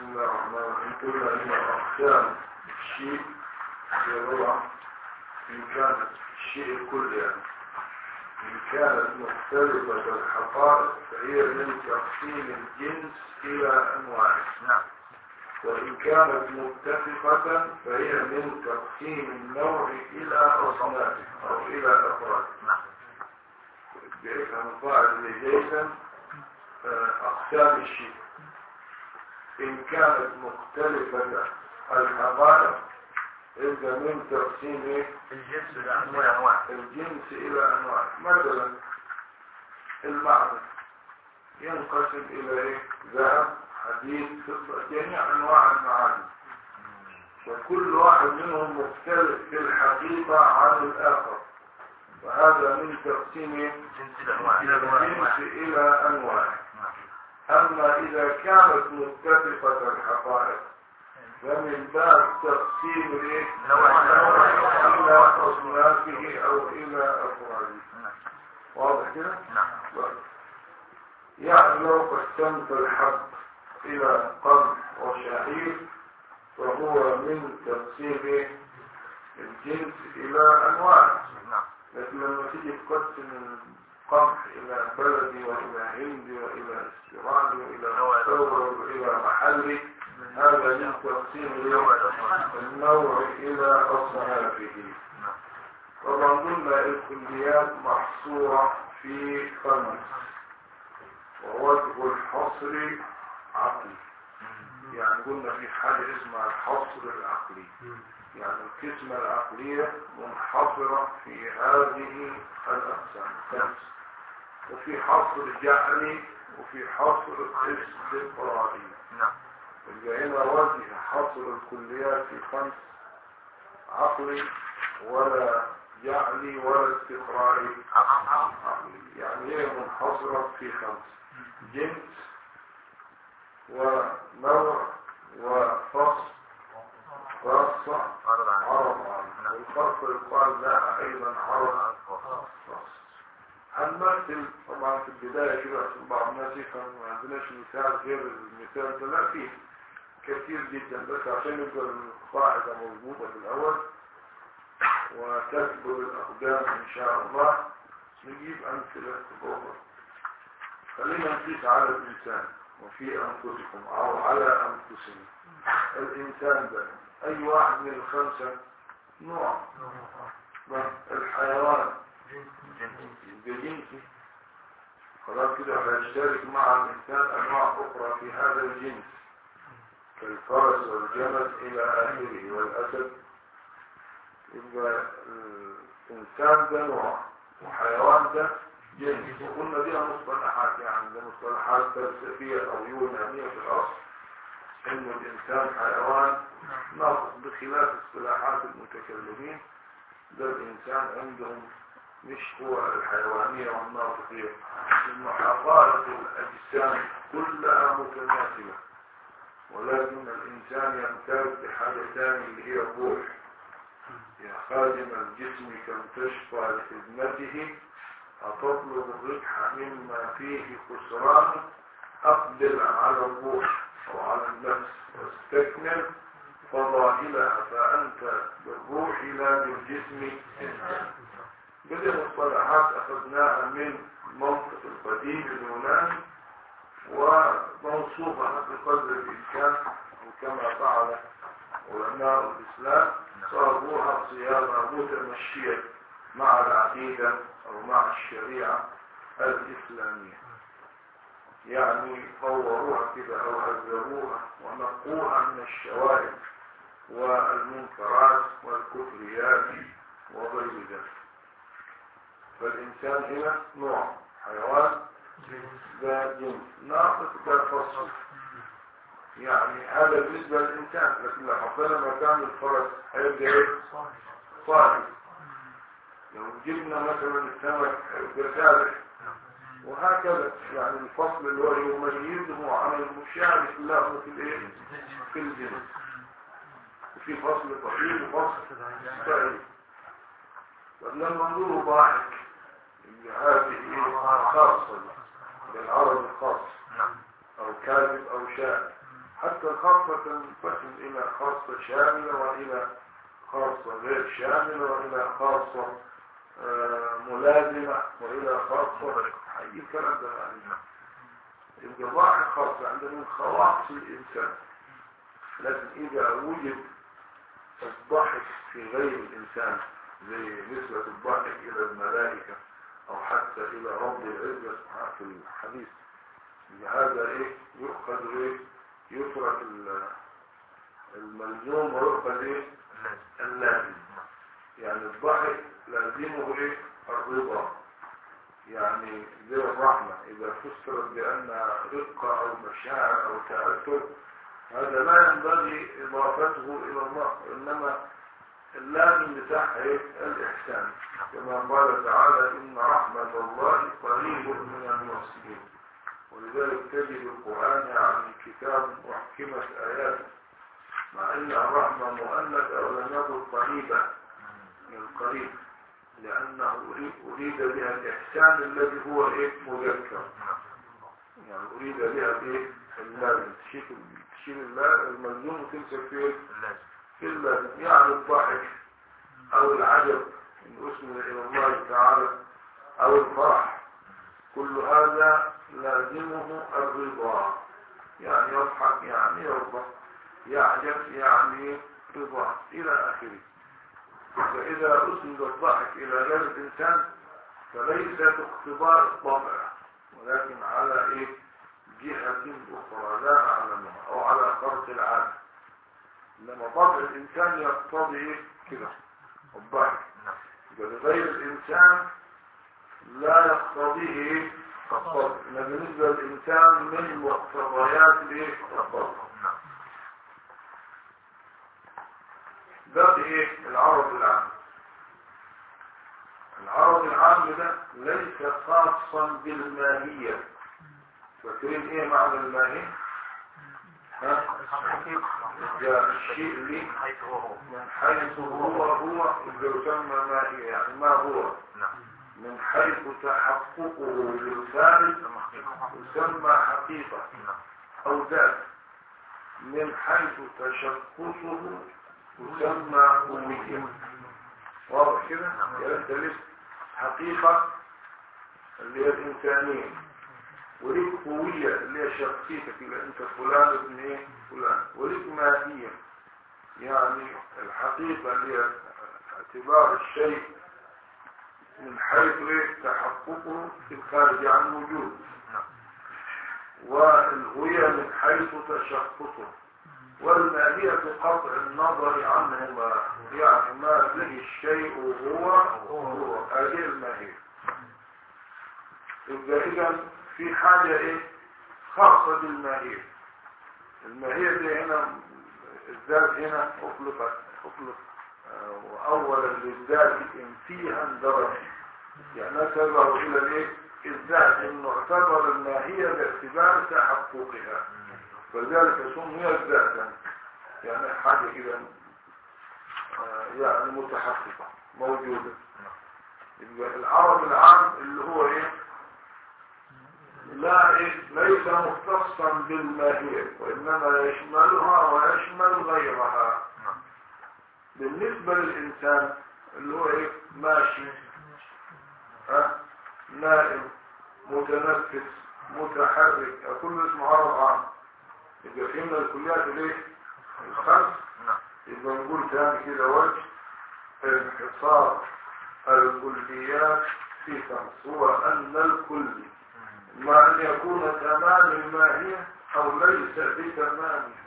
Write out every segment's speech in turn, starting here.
بسم الله الرحمن الرحيم قلنا ان اقسام الشيء هي وضع ان كانت الشيء الكل يعني ان كانت مختلفة الحقائق فهي من تقسيم الجنس الى انواع نعم وإن كانت متفقة فهي من تقسيم النوع إلى أصناف أو إلى أفراد نعم بيفهم القاعدة جيدا أقسام الشيء إن كانت مختلفة الحقائق إذا من تقسيم إيه؟ الجنس الأنواع أنواع الجنس إلى أنواع مثلا المعدن ينقسم إلى إيه؟ ذهب حديد فضة جميع أنواع المعادن وكل واحد منهم مختلف في الحقيقة عن الآخر وهذا من تقسيم إيه؟ جنس الأنواع الجنس إلى أنواع نعم أما إذا كانت متفقة الحقائق فمن باب تقسيم الإيه؟ نوع النوع. إلى أصنافه أو إلى أفراده نعم واضح كده؟ نعم يعني لو قسمت الحب إلى قمح وشعير فهو من تقسيم الجنس إلى أنواع نعم لكن لما تيجي تقسم القمح إلى بلدي وإلى هندي وإلى استرالي وإلى مستورد وإلى محلي هذا من تقسيم نوع الأنواع النوع إلى أصنافه نعم طبعا قلنا الكليات محصورة في خمس ووجه الحصر عقلي يعني قلنا في حاجة اسمها الحصر العقلي يعني القسمة العقلية منحصرة في هذه الأقسام الخمس وفي حصر جعلي وفي حصر استقراري نعم يبقى هنا وجه حصر الكليات في خمس عقلي ولا جعلي ولا استقراري عقلي يعني هي منحصرة في خمس جنس ونوع وفصل خاصة عرض عن عرض عنه والفصل يقال لها أيضا عرض فصل هنمثل طبعا في البداية كده عشان بعض الناس يفهم ما عندناش مثال غير المثال ده لا فيه كثير جدا بس عشان يبقى القاعدة موجودة في الأول وتكبر الأقدام إن شاء الله نجيب أمثلة أخرى خلينا نقيس على الإنسان وفي أنفسكم أو على أنفسنا الإنسان ده أي واحد من الخمسة نوع بس الحيوان بجنسه خلاص كده هيشترك مع الإنسان أنواع أخرى في هذا الجنس كالفرس والجمل إلى آخره والأسد يبقى الإنسان ده نوع وحيوان ده جنس وقلنا دي مصطلحات يعني ده مصطلحات فلسفية أو يونانية في الأصل إن الإنسان حيوان ناقص بخلاف اصطلاحات المتكلمين ده الإنسان عندهم مش هو الحيوانية والناطقية إن حقائق الأجسام كلها متماثلة ولكن الإنسان يمتاز بحاجة ثانية اللي هي الروح يا خادم الجسم كم تشفى لخدمته أتطلب الربح مما فيه خسران أقبل على الروح أو على النفس واستكمل فضائلها فأنت بالروح لا بالجسم إنسان بدأ مصطلحات أخذناها من منطق القديم اليوناني وموصوفة بقدر الإمكان وكما فعل علماء الإسلام صاغوها صياغة متمشية مع العقيدة أو مع الشريعة الإسلامية يعني طوروها كده أو هذبوها ونقوها من الشوائب والمنكرات والكفريات وغير ذلك فالإنسان هنا نوع حيوان ده جنس ناقص ده فصل يعني هذا بالنسبة للإنسان لكن لو حطينا مكان الفرس هيبقى ايه؟ صاحب لو جبنا مثلا السمك هيبقى سابح وهكذا يعني الفصل اللي هو يميزه عن المشاعر له في الايه؟ في الجنس وفي فصل طويل وفصل سعيد طب لما نقول ضاحك هذه خاصة بالعرض الخاص نعم أو كاذب أو شاعر حتى الخاصة تنقسم إلى خاصة شاملة وإلى خاصة غير شاملة وإلى خاصة آه، ملازمة وإلى خاصة أي الكلام ده يعني يبقى واحد خاصة عند من خواص الإنسان لكن إذا وجد الضحك في غير الإنسان زي نسبة الضحك إلى الملائكة أو حتى إلى رب العزة سبحانه في الحديث هذا إيه يؤخذ إيه يترك ال- الملزوم ويؤخذ إيه اللازم يعني الضحك لازمه إيه الرضا يعني زي الرحمة إذا فسرت بأنها رقة أو مشاعر أو تأثر هذا لا ينبغي إضافته إلى الله إنما اللازم بتاعها إيه؟ الإحسان كما قال تعالى إن رحمة الله قريب من المحسنين ولذلك تجد القرآن يعني كتاب محكمة آيات مع أن الرحمة مؤنثة ولم يكن قريبة من القريب لأنه أريد- أريد بها الإحسان الذي هو إيه مذكر يعني أريد بها الإيه اللازم تشيل تشيل اللا- الملزوم وتمسك فيه في اللازم يعني الضحك أو العجب إن أسند إلى الله تعالى أو الفرح كل هذا لازمه الرضا يعني يضحك يعني يرضى يعجب يعني رضا إلى آخره فإذا أسند الضحك إلى غير الإنسان فليس باقتضاء الطبع ولكن على إيه جهة أخرى لا نعلمها أو على فرق العادة إنما طبع الإنسان يقتضي إيه؟ كده الضحك يبقى لغير الإنسان لا يقتضيه إيه؟ الطبع إنما بالنسبة للإنسان من مقتضيات الإيه؟ الطبع ده ايه العرض العام العرض العام ده ليس خاصا بالماهية فاكرين ايه معنى الماهية ها ده الشيء اللي من حيث هو هو اللي يسمى ماهية يعني ما هو من حيث تحققه للثابت يسمى حقيقة او ذات من حيث تشخصه يسمى أمية واضح كده يختلف حقيقة اللي هي الإنسانية وليك هوية اللي هي شخصيتك اللي أنت فلان ابن إيه فلان وليك ماهية يعني الحقيقة اللي هي اعتبار الشيء من حيث إيه تحققه في الخارج عن وجود والهوية من حيث تشخصه والماهية قطع النظر عنهما يعني ما به الشيء هو هو هذه الماهية يبقى إذا في حاجة إيه خاصة بالماهية الماهية دي هنا الذات هنا أطلقت أطلق آه، وأولا للذات إن فيها اندرج يعني نسبه إلى الإيه الذات إنه اعتبر الماهية باعتبار تحققها فذلك سميت ذاتا يعني حاجة كده آه، يعني متحققة موجودة يبقى العرض العام اللي هو ايه لا إيه ليس مختصا بالماهية وإنما يشملها ويشمل غيرها بالنسبة للإنسان اللي هو ايه ماشي ها نائم متنفس متحرك كل اسمه عرض عام يبقى فهمنا الكليات الايه الخمس يبقى نقول تاني كده وجه انحصار الكليات في خمس هو ان الكل ما ان يكون تمام الماهية او ليس بتمامها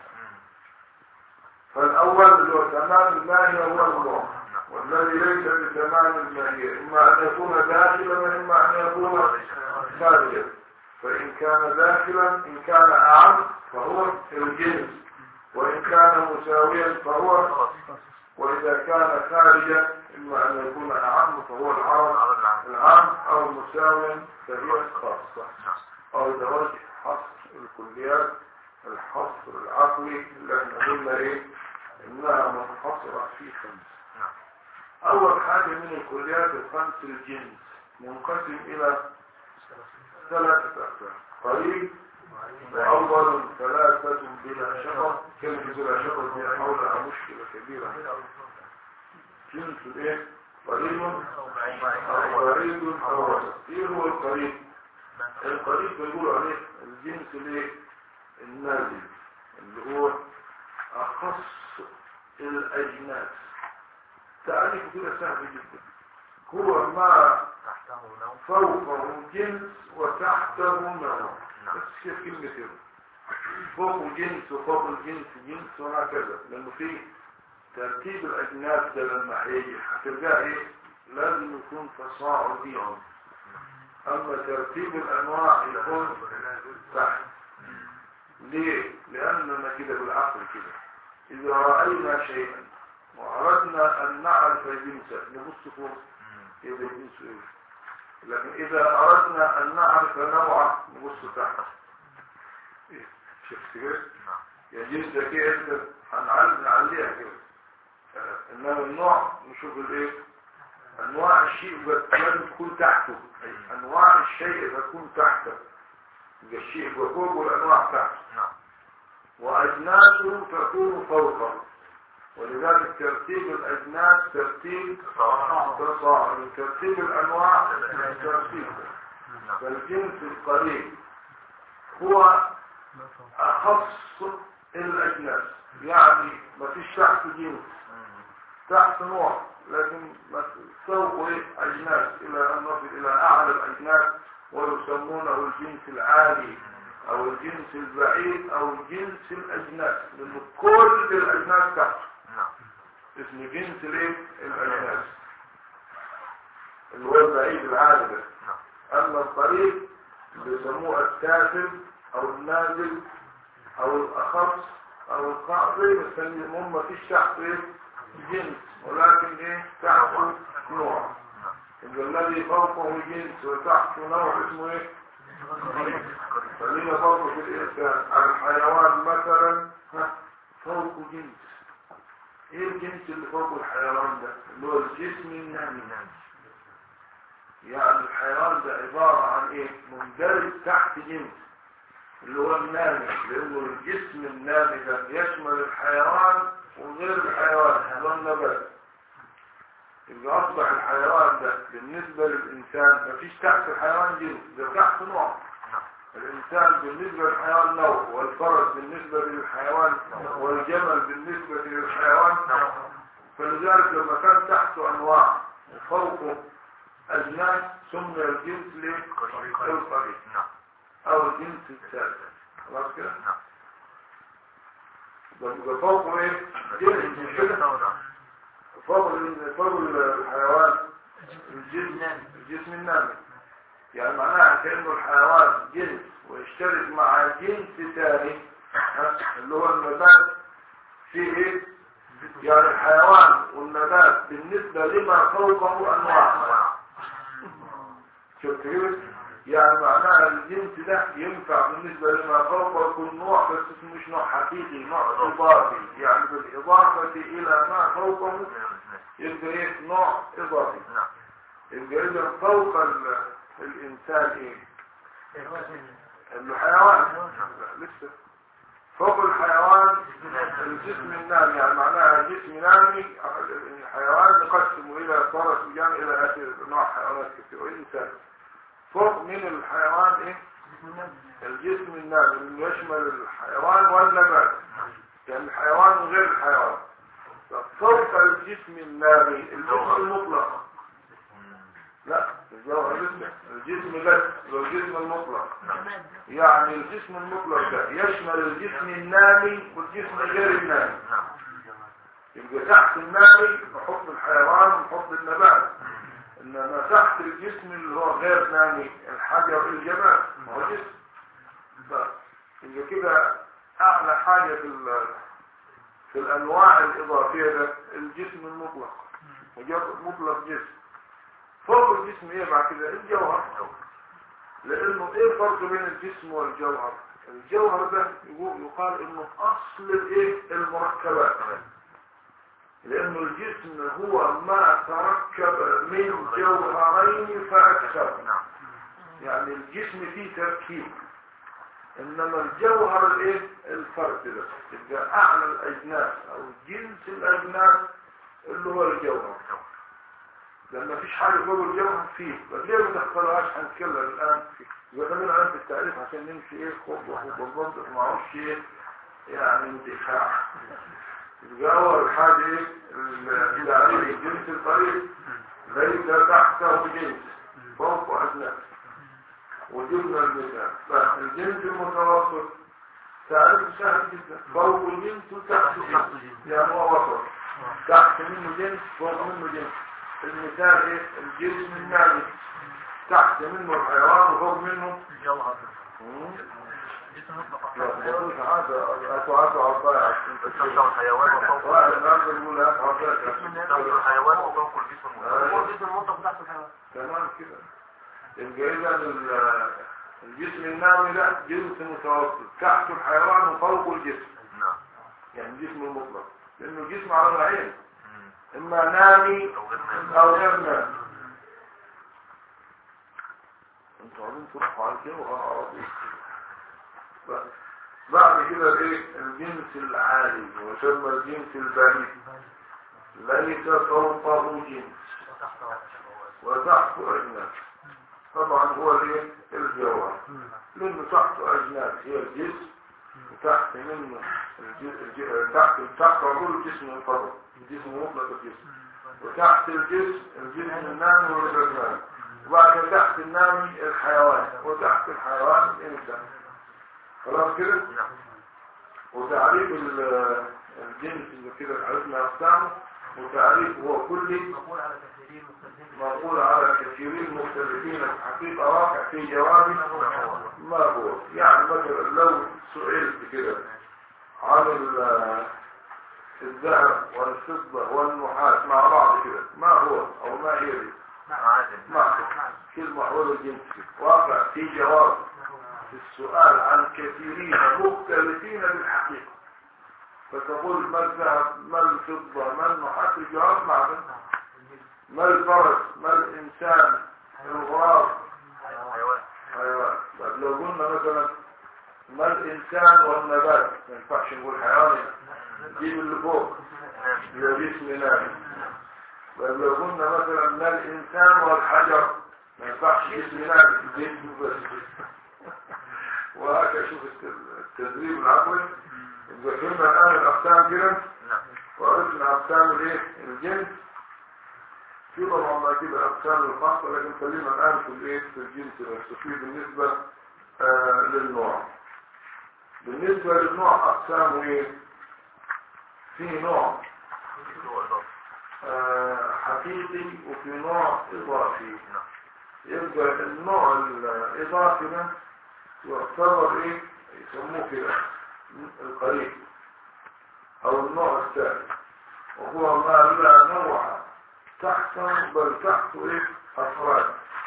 فالاول اللي هو تمام الماهية هو الله والذي ليس بتمام الماهية اما ان يكون داخلا واما ان يكون خارجا فإن كان داخلا إن كان أعم فهو الجنس وإن كان مساويا فهو وإذا كان خارجا إما أن يكون أعم فهو العرض العام أو مساويا فهي الخاصة أو درجة حصر الكليات الحصر العقلي اللي احنا قلنا إيه إنها منحصرة في خمس أول حاجة من الكليات الخمس الجنس منقسم إلى ثلاثة أقسام قريب وأول ثلاثة بلا شك كبيرة جنس الايه قريب او أو بعيد او وسط ايه هو القريب القريب بيقولوا عليه الجنس الايه النازل اللي هو اخص الاجناس تعريف كده سهل جدا هو ما تحته نوم فوقه جنس وتحته نوع بس كيف كلمة كده فوق جنس وفوق الجنس جنس وهكذا لأنه في ترتيب الأجناس ده لما هيجي هتلقاه إيه لازم يكون تصاعديا أما ترتيب الأنواع يكون تحت ليه؟ لأننا كده بالعقل كده إذا رأينا شيئا وأردنا أن نعرف جنسه نبص فوق يبقى جنسه إيه لكن إذا أردنا أن نعرف نوعه نبص تحت إيه؟ شفت كده؟ يا جنسك إيه أنت هنعلم نعليها كده آه، إنما النوع نشوف الإيه؟ أنواع الشيء بس لازم تكون تحته أي أنواع الشيء تكون تحته يبقى الشيء يبقى فوق والأنواع تحته نعم وأجناسه تكون فوقه ولذلك ترتيب الأجناس ترتيب تصاعد ترتيب الأنواع ترتيب نعم فالجنس القريب هو أخص الأجناس يعني ما فيش تحت جنس تحت نوع لكن ما فوق إيه؟ أجناس إلى أن نصل إلى أعلى الأجناس ويسمونه الجنس العالي أو الجنس البعيد أو الجنس الأجناس لأن كل الأجناس تحت نعم اسمه جنس الايه الأجناس اللي هو البعيد العالي ده نعم أما القريب بيسموه التافل أو النازل أو الأخص أو القاعدة بس هم ما فيش تحت إيه جنس ولكن إيه تحته نوع يبقى الذي فوقه جنس وتحته نوع اسمه إيه خلينا فوق في الإنسان الحيوان مثلا ها، فوق جنس إيه الجنس اللي فوق الحيوان ده اللي هو الجسم النامي يعني الحيوان ده عبارة عن ايه مندرج تحت جنس اللي هو النامي لانه الجسم النامي ده يشمل الحيوان وغير الحيوان اللي هو النبات يبقى اصبح الحيوان ده بالنسبة للانسان مفيش تحت الحيوان جنس ده تحت نوع الانسان بالنسبة للحيوان نوع والفرس بالنسبة للحيوان والجمل بالنسبة للحيوان فلذلك لما كان تحته انواع وفوقه أجناس سمي الجنس ليه؟ القريب نعم أو الجنس الثالث خلاص كده؟ نعم يبقى فوقه إيه؟ جنس مش كده؟ فوق ال- فوق الحيوان الجسم الجسم النامي يعني معناها كأنه الحيوان جنس ويشترك مع جنس ثاني ها؟ اللي هو النبات فيه إيه؟ يعني الحيوان والنبات بالنسبة لما فوقه أنواع شفت كده؟ يعني معناها الجنس ده ينفع بالنسبة لما فوقه يكون نوع بس اسمه مش نوع حقيقي نوع إضافي يعني بالإضافة إلى ما فوقه يبقى إيه نوع إضافي نعم يبقى إذا فوق ال- الإنسان إيه؟ الحيوان لا لسه فوق الحيوان الجسم النامي يعني معناها جسم نامي الحيوان نقسمه إلى فرس وجان إلى آخر نوع حيوانات كثير وإنسان فوق من الحيوان إيه؟ الجسم النامي اللي يشمل الحيوان والنبات يعني الحيوان وغير الحيوان فوق الجسم النامي الجسم المطلق لا الجوهر لسه الجسم بس لو الجسم المطلق يعني الجسم المطلق ده يشمل الجسم النامي والجسم غير النامي نعم يبقى تحت النامي نحط الحيوان ونحط النبات انما تحت الجسم اللي هو غير نامي الحجر الجمال ما هو جسم بس يبقى كده اعلى حاجه في ال- في الانواع الاضافيه ده الجسم المطلق مجرد مطلق جسم فوق الجسم ايه بعد كده الجوهر لانه ايه الفرق بين الجسم والجوهر الجوهر ده يقول- يقال انه اصل الايه المركبات لانه الجسم هو ما تركب من جوهرين فاكثر نعم يعني الجسم فيه تركيب انما الجوهر الايه الفرد ده يبقى اعلى الاجناس او جنس الاجناس اللي هو الجوهر لان مفيش حاجه فوق الجوهر فيه بس ليه ما تدخلوهاش هنتكلم الان يبقى خلينا الان في التعريف عشان نمشي ايه خطوه خطوه بالضبط ما اعرفش ايه يعني اندفاع يبقى اول حاجه ايه التعريف الجنس القريب ليس تحته جنس فوق اجناس وجبنا المثال فالجنس المتوسط تعريف سهل جدا فوق الجنس وتحت الجنس يعني هو وسط تحت منه جنس فوق منه جنس المثال ايه الجسم النابت تحت منه الحيوان وفوق منه الجوهر مم. جسم مطلق لا تقولش هذا هاتوا هاتوا عطايا عشان تحته الحيوان وفوق واحد الناس بيقول هات عطايا تحت الحيوان وفوق الجسم المطلق هو الجسم المطلق تحت الحيوان تمام كده يبقى اذا ال- الجسم النامي ده جنس متوسط تحت الحيوان وفوق الجسم نعم يعني الجسم المطلق لانه الجسم على نوعين اما نامي أو غير نام. او غير نامي انتوا عايزين تروحوا على كده وعربي بعد كده الايه الجنس العالي ويسمى الجنس البعيد ليس فوقه جنس وتحته اجناس طبعا هو الايه الجوهر لانه تحته اجناس هي الجسم وتحت منه الج- الج- تحت تحت عضو الجسم الفضل الجسم مطلق الجسم وتحت الجسم الجسم النامي والجسم وبعد كده تحت النامي الحيوان وتحت الحيوان الانسان خلاص كده نعم وتعريف ال- الجنس اللي كده عرفنا اقسامه وتعريف هو كلي مقول على كثيرين مستلزمين منقول على كثيرين مختلفين في حقيقة واقع في جوابه ما هو يعني مثلا لو سئلت كده عن ال- الذهب والفضة والنحاس مع بعض كده ما هو او ما هي دي معادن ما كلمة حول الجنس واقع في جواب في السؤال عن كثيرين مختلفين بالحقيقة فتقول ما الذهب ما الفضة ما النحاس الجواب معدن ما الفرس ما الإنسان الغراب حيوان حيوان طيب لو قلنا مثلا ما الإنسان والنبات ما ينفعش نقول حيوان هنا. نجيب اللي فوق نام اللي جسم نامي طيب لو قلنا مثلا ما الإنسان والحجر ما ينفعش جسم نامي جسم بس وهكذا شوف الت- التدريب العقلي إذا فهمنا الآن الأقسام كده نعم وعرفنا أقسام الإيه الجنس في طبعا ما كده أقسام الخاصة لكن خلينا الآن في الإيه في الجنس نفسه في بالنسبة آه للنوع بالنسبة للنوع أقسامه إيه في نوع هو إضافة آه حقيقي وفي نوع إضافي نعم يبقى النوع الإضافي ده يعتبر إيه يسموه كده القريب أو النوع الثاني وهو ما لا نوع تحته بل تحته إيه أفراد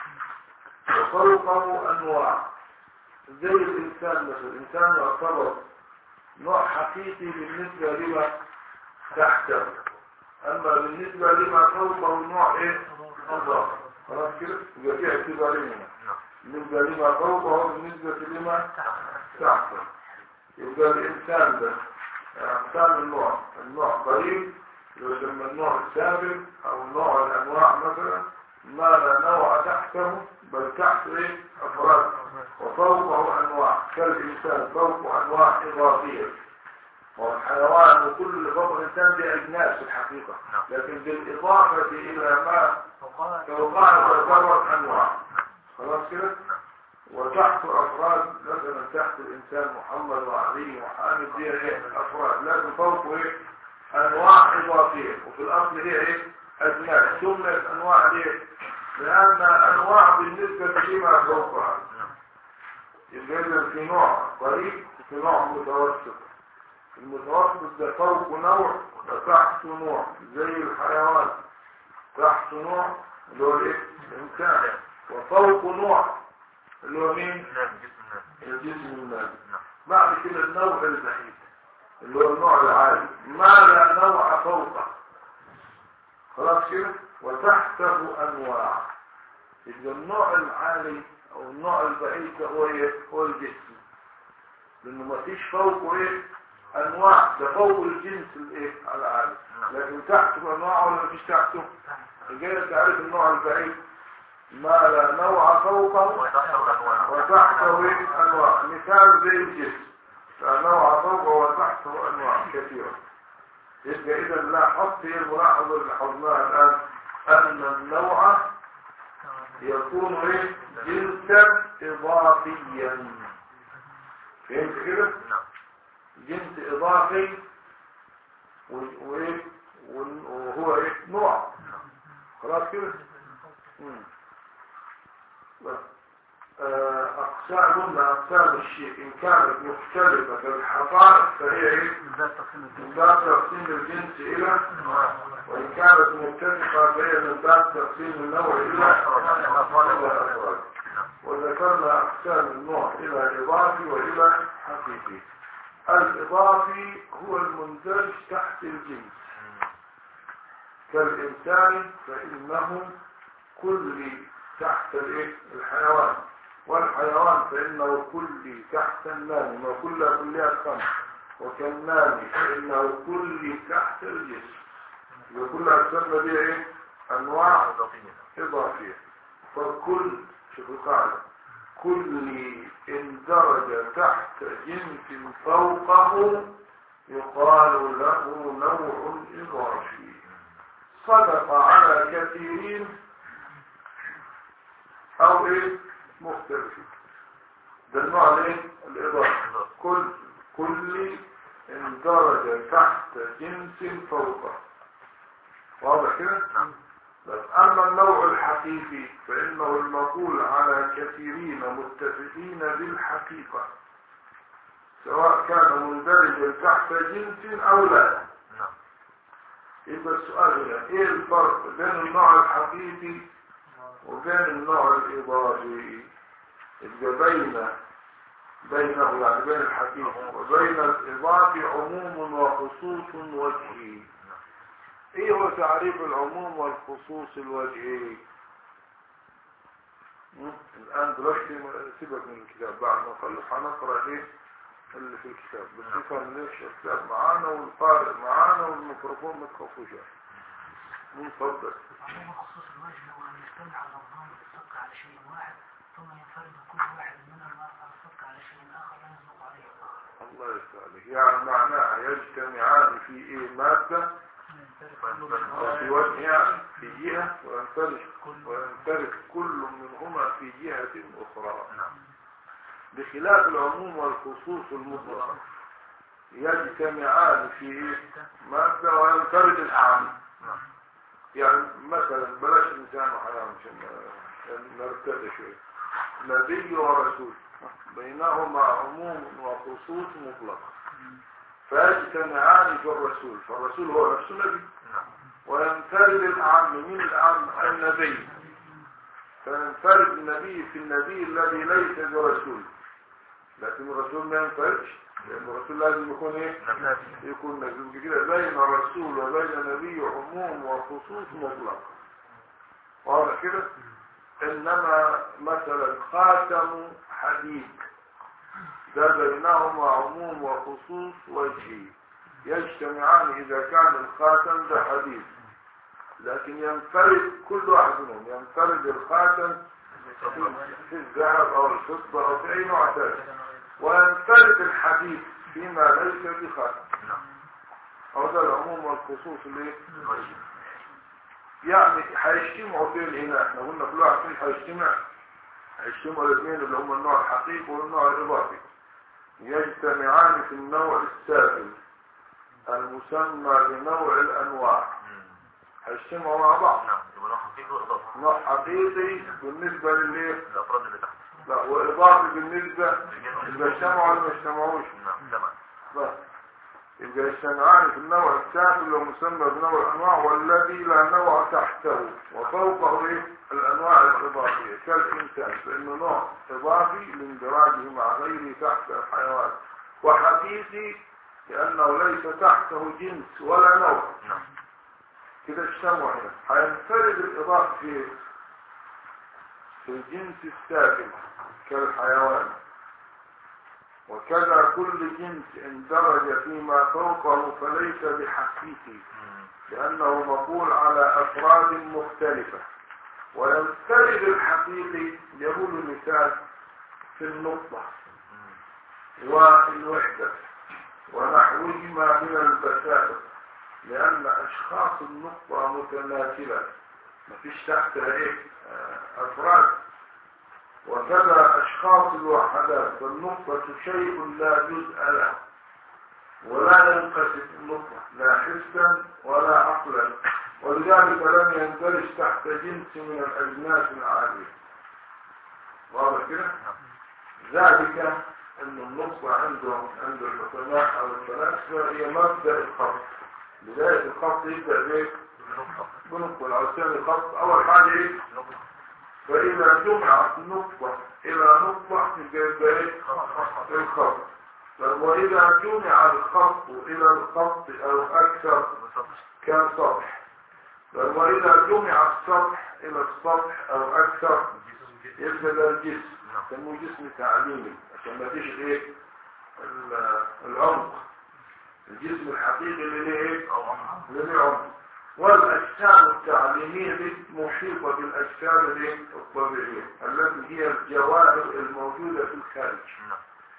وفوقه أنواع زي الإنسان مثلا الإنسان يعتبر نوع حقيقي بالنسبة لما تحته أما بالنسبة لما فوقه نوع إيه إضافي خلاص كده يبقى في اعتبارين هنا نعم بالنسبة لما فوقه بالنسبة لما تحته يبقى الإنسان ده أقسام النوع النوع قريب يسمى النوع السابق أو نوع الأنواع مثلا ما لا نوع تحته بل تحته إيه؟ أفراد وفوقه أنواع كالإنسان فوقه أنواع إضافية والحيوان وكل اللي فوق الإنسان دي أجناس في الحقيقة نعم. لكن بالإضافة إلى ما فوقها فوقها تعتبر أنواع خلاص كده وتحت أفراد مثلا تحت الإنسان محمد وعلي وحامد دي إيه أفراد لكن فوقه إيه أنواع إضافية وفي الأصل هي إيه أجناس سميت أنواع ليه لأن أنواع بالنسبة لما فوقها يبقى إذا في نوع قريب وفي نوع متوسط المتوسط ده فوق نوع وتحت نوع زي الحيوان تحت نوع اللي هو الايه الانسان وفوق نوع اللي هو مين نام جسم نام الجسم النابي نعم بعد كده النوع البعيد اللي هو النوع العالي ما لا نوع فوقه خلاص كده وتحته انواع يبقى النوع العالي او النوع البعيد ده هو ايه هو الجسم لانه ما فيش فوقه ايه انواع ده فوق الجنس الايه العالي نعم لكن تحته انواع ولا مفيش تحته جاي تعرف النوع البعيد ما لا نوع فوقه وتحته الأنواع وتحته إيه؟ انواع مثال زي الجسم لا نوع فوقه وتحته انواع كثيره يبقى اذا لاحظت هي الملاحظه اللي لاحظناها الان ان النوع يكون ايه جنسا اضافيا فهمت كده نعم جنس اضافي و- وايه ون- وهو ايه نوع خلاص كده مم. بس. آه، اقسام قلنا اقسام الشيء ان كانت مختلفه كالحقائق فهي ايه ذات تقسيم الجنس من باب تقسيم الجنس الى وان كانت متفقه فهي من باب تقسيم النوع الى إلى أفراد. وذكرنا أقسام النوع إلى إضافي وإلى حقيقي الإضافي هو المندرج تحت الجنس كالإنسان فإنه كل تحت الإيه؟ الحيوان والحيوان فإنه كل تحت النام وكل كلها خمس وكالنام فإنه كل تحت الجسم وكل أقسامنا دي إيه؟ أنواع إضافية إضافية فكل شوف القاعدة كل إن درج تحت جنس فوقه يقال له نوع إضافي صدق على كثيرين أو إيه مختلفين ده النوع الإيه الإضافي كل كل إن درج تحت جنس فوقه واضح كده؟ نعم بس أما النوع الحقيقي فإنه المقول على كثيرين متفقين بالحقيقة سواء كان مندرجا تحت جنس أو لا نعم يبقى السؤال هنا إيه الفرق بين النوع الحقيقي وبين النوع الإضافي يبقى بين بينه يعني بين الحقيقي وبين الإضافي عموم وخصوص وجهي ايه هو تعريف العموم والخصوص الوجهي مم؟ الان دلوقتي ما- سيبك من الكتاب بعد ما نخلص هنقرا ايه اللي في الكتاب بس افهم ليش الكتاب معانا والقارئ معانا والميكروفون ما تخافوش يعني. مم، اتفضل عموم خصوص الوجه هو أن يجتمع لفظان الصدق على شيء واحد ثم ينفرد كل واحد منهما عن الصدق على شيء آخر لا يصدق عليه الآخر الله يفتح عليك يعني معناها يجتمعان في ايه ماده وفي وجه يعني في جهه وينفرد وينفرد كل منهما في جهه اخرى نعم بخلاف العموم والخصوص المطلق يجتمعان في إيه؟ مادة وينفرد الأعم نعم يعني مثلا بلاش إنسان وحيوان عشان عشان نرتدى شوية نبي ورسول بينهما عموم وخصوص مطلق فيجتمعان في الرسول فالرسول هو نفسه نبي نعم وينفرد الأعم من الأعم النبي فينفرد النبي في النبي الذي ليس برسول لكن الرسول ما ينفردش لأن الرسول لازم يكون ايه نعم يكون نبي كده بين الرسول وبين النبي عموم وخصوص مطلق واضح كده انما مثلا خاتم حديد ده بينهما عموم وخصوص وجهي يجتمعان اذا كان الخاتم ده حديد لكن ينفرد كل واحد منهم ينفرد الخاتم في- في الذهب او الفضة او في اي نوع ثاني وينفرد الحديد فيما ليس بخاتم نعم هو ده العموم والخصوص اللي وجه. يعني هيجتمعوا فين هنا احنا قلنا كل واحد فين هيجتمع هيجتمعوا الاثنين اللي هم النوع الحقيقي والنوع الاضافي يجتمعان في النوع السافل المسمى بنوع الانواع مم. هيجتمعوا مع بعض نعم يبقى نوع حقيقي وإضافة نوع حقيقي بالنسبة للايه الأفراد اللي تحت لا واضافي بالنسبة يبقى اجتمعوا ولا ما اجتمعوش نعم تمام بس يبقى يجتمعان في النوع السافل ومسمى بنوع الانواع والذي لا نوع تحته وفوقه ايه الانواع الاضافيه كالانسان فانه نوع اضافي لاندراجه مع غيره تحت الحيوان وحقيقي لانه ليس تحته جنس ولا نوع نعم كده اجتمعوا هنا هينفرد الاضافه في في الجنس السافل كالحيوان وكذا كل جنس اندرج فيما فوقه فليس بحقيقي مم. لأنه مقول على أفراد مختلفة وينفرد الحقيقي يقول مثال في النقطة مم. والوحدة ونحوهما من البساطة لأن أشخاص النقطة متماثلة مفيش تحتها إيه آه، أفراد وكذا أشخاص الوحدات فالنقطة شيء لا جزء له ولا ينقسم النقطة لا حسا ولا عقلا ولذلك لم يندرج تحت جنس من الأجناس العالية واضح كده؟ ذلك أن النقطة عنده عند الحكماء أو الفلاسفة هي مبدأ الخط بداية الخط يبدأ بإيه؟ نقطة بنقطة العرسان الخط أول حاجة إيه؟ نقطة فإذا جمعت نقطة إلى نقطة يبقى إيه؟ الخط طب وإذا جمع الخط إلى الخط أو أكثر بالظبط كان سطح طب وإذا جمع السطح إلى السطح أو أكثر يبقى ده الجسم نعم. يسموه جسم تعليمي عشان ما فيش الايه ال- العمق الجسم الحقيقي اللي ليه ايه أو عمر اللي ليه عمق والاجسام التعليميه دي محيطه بالاجسام الايه الطبيعيه التي هي الجواهر الموجوده في الخارج نعم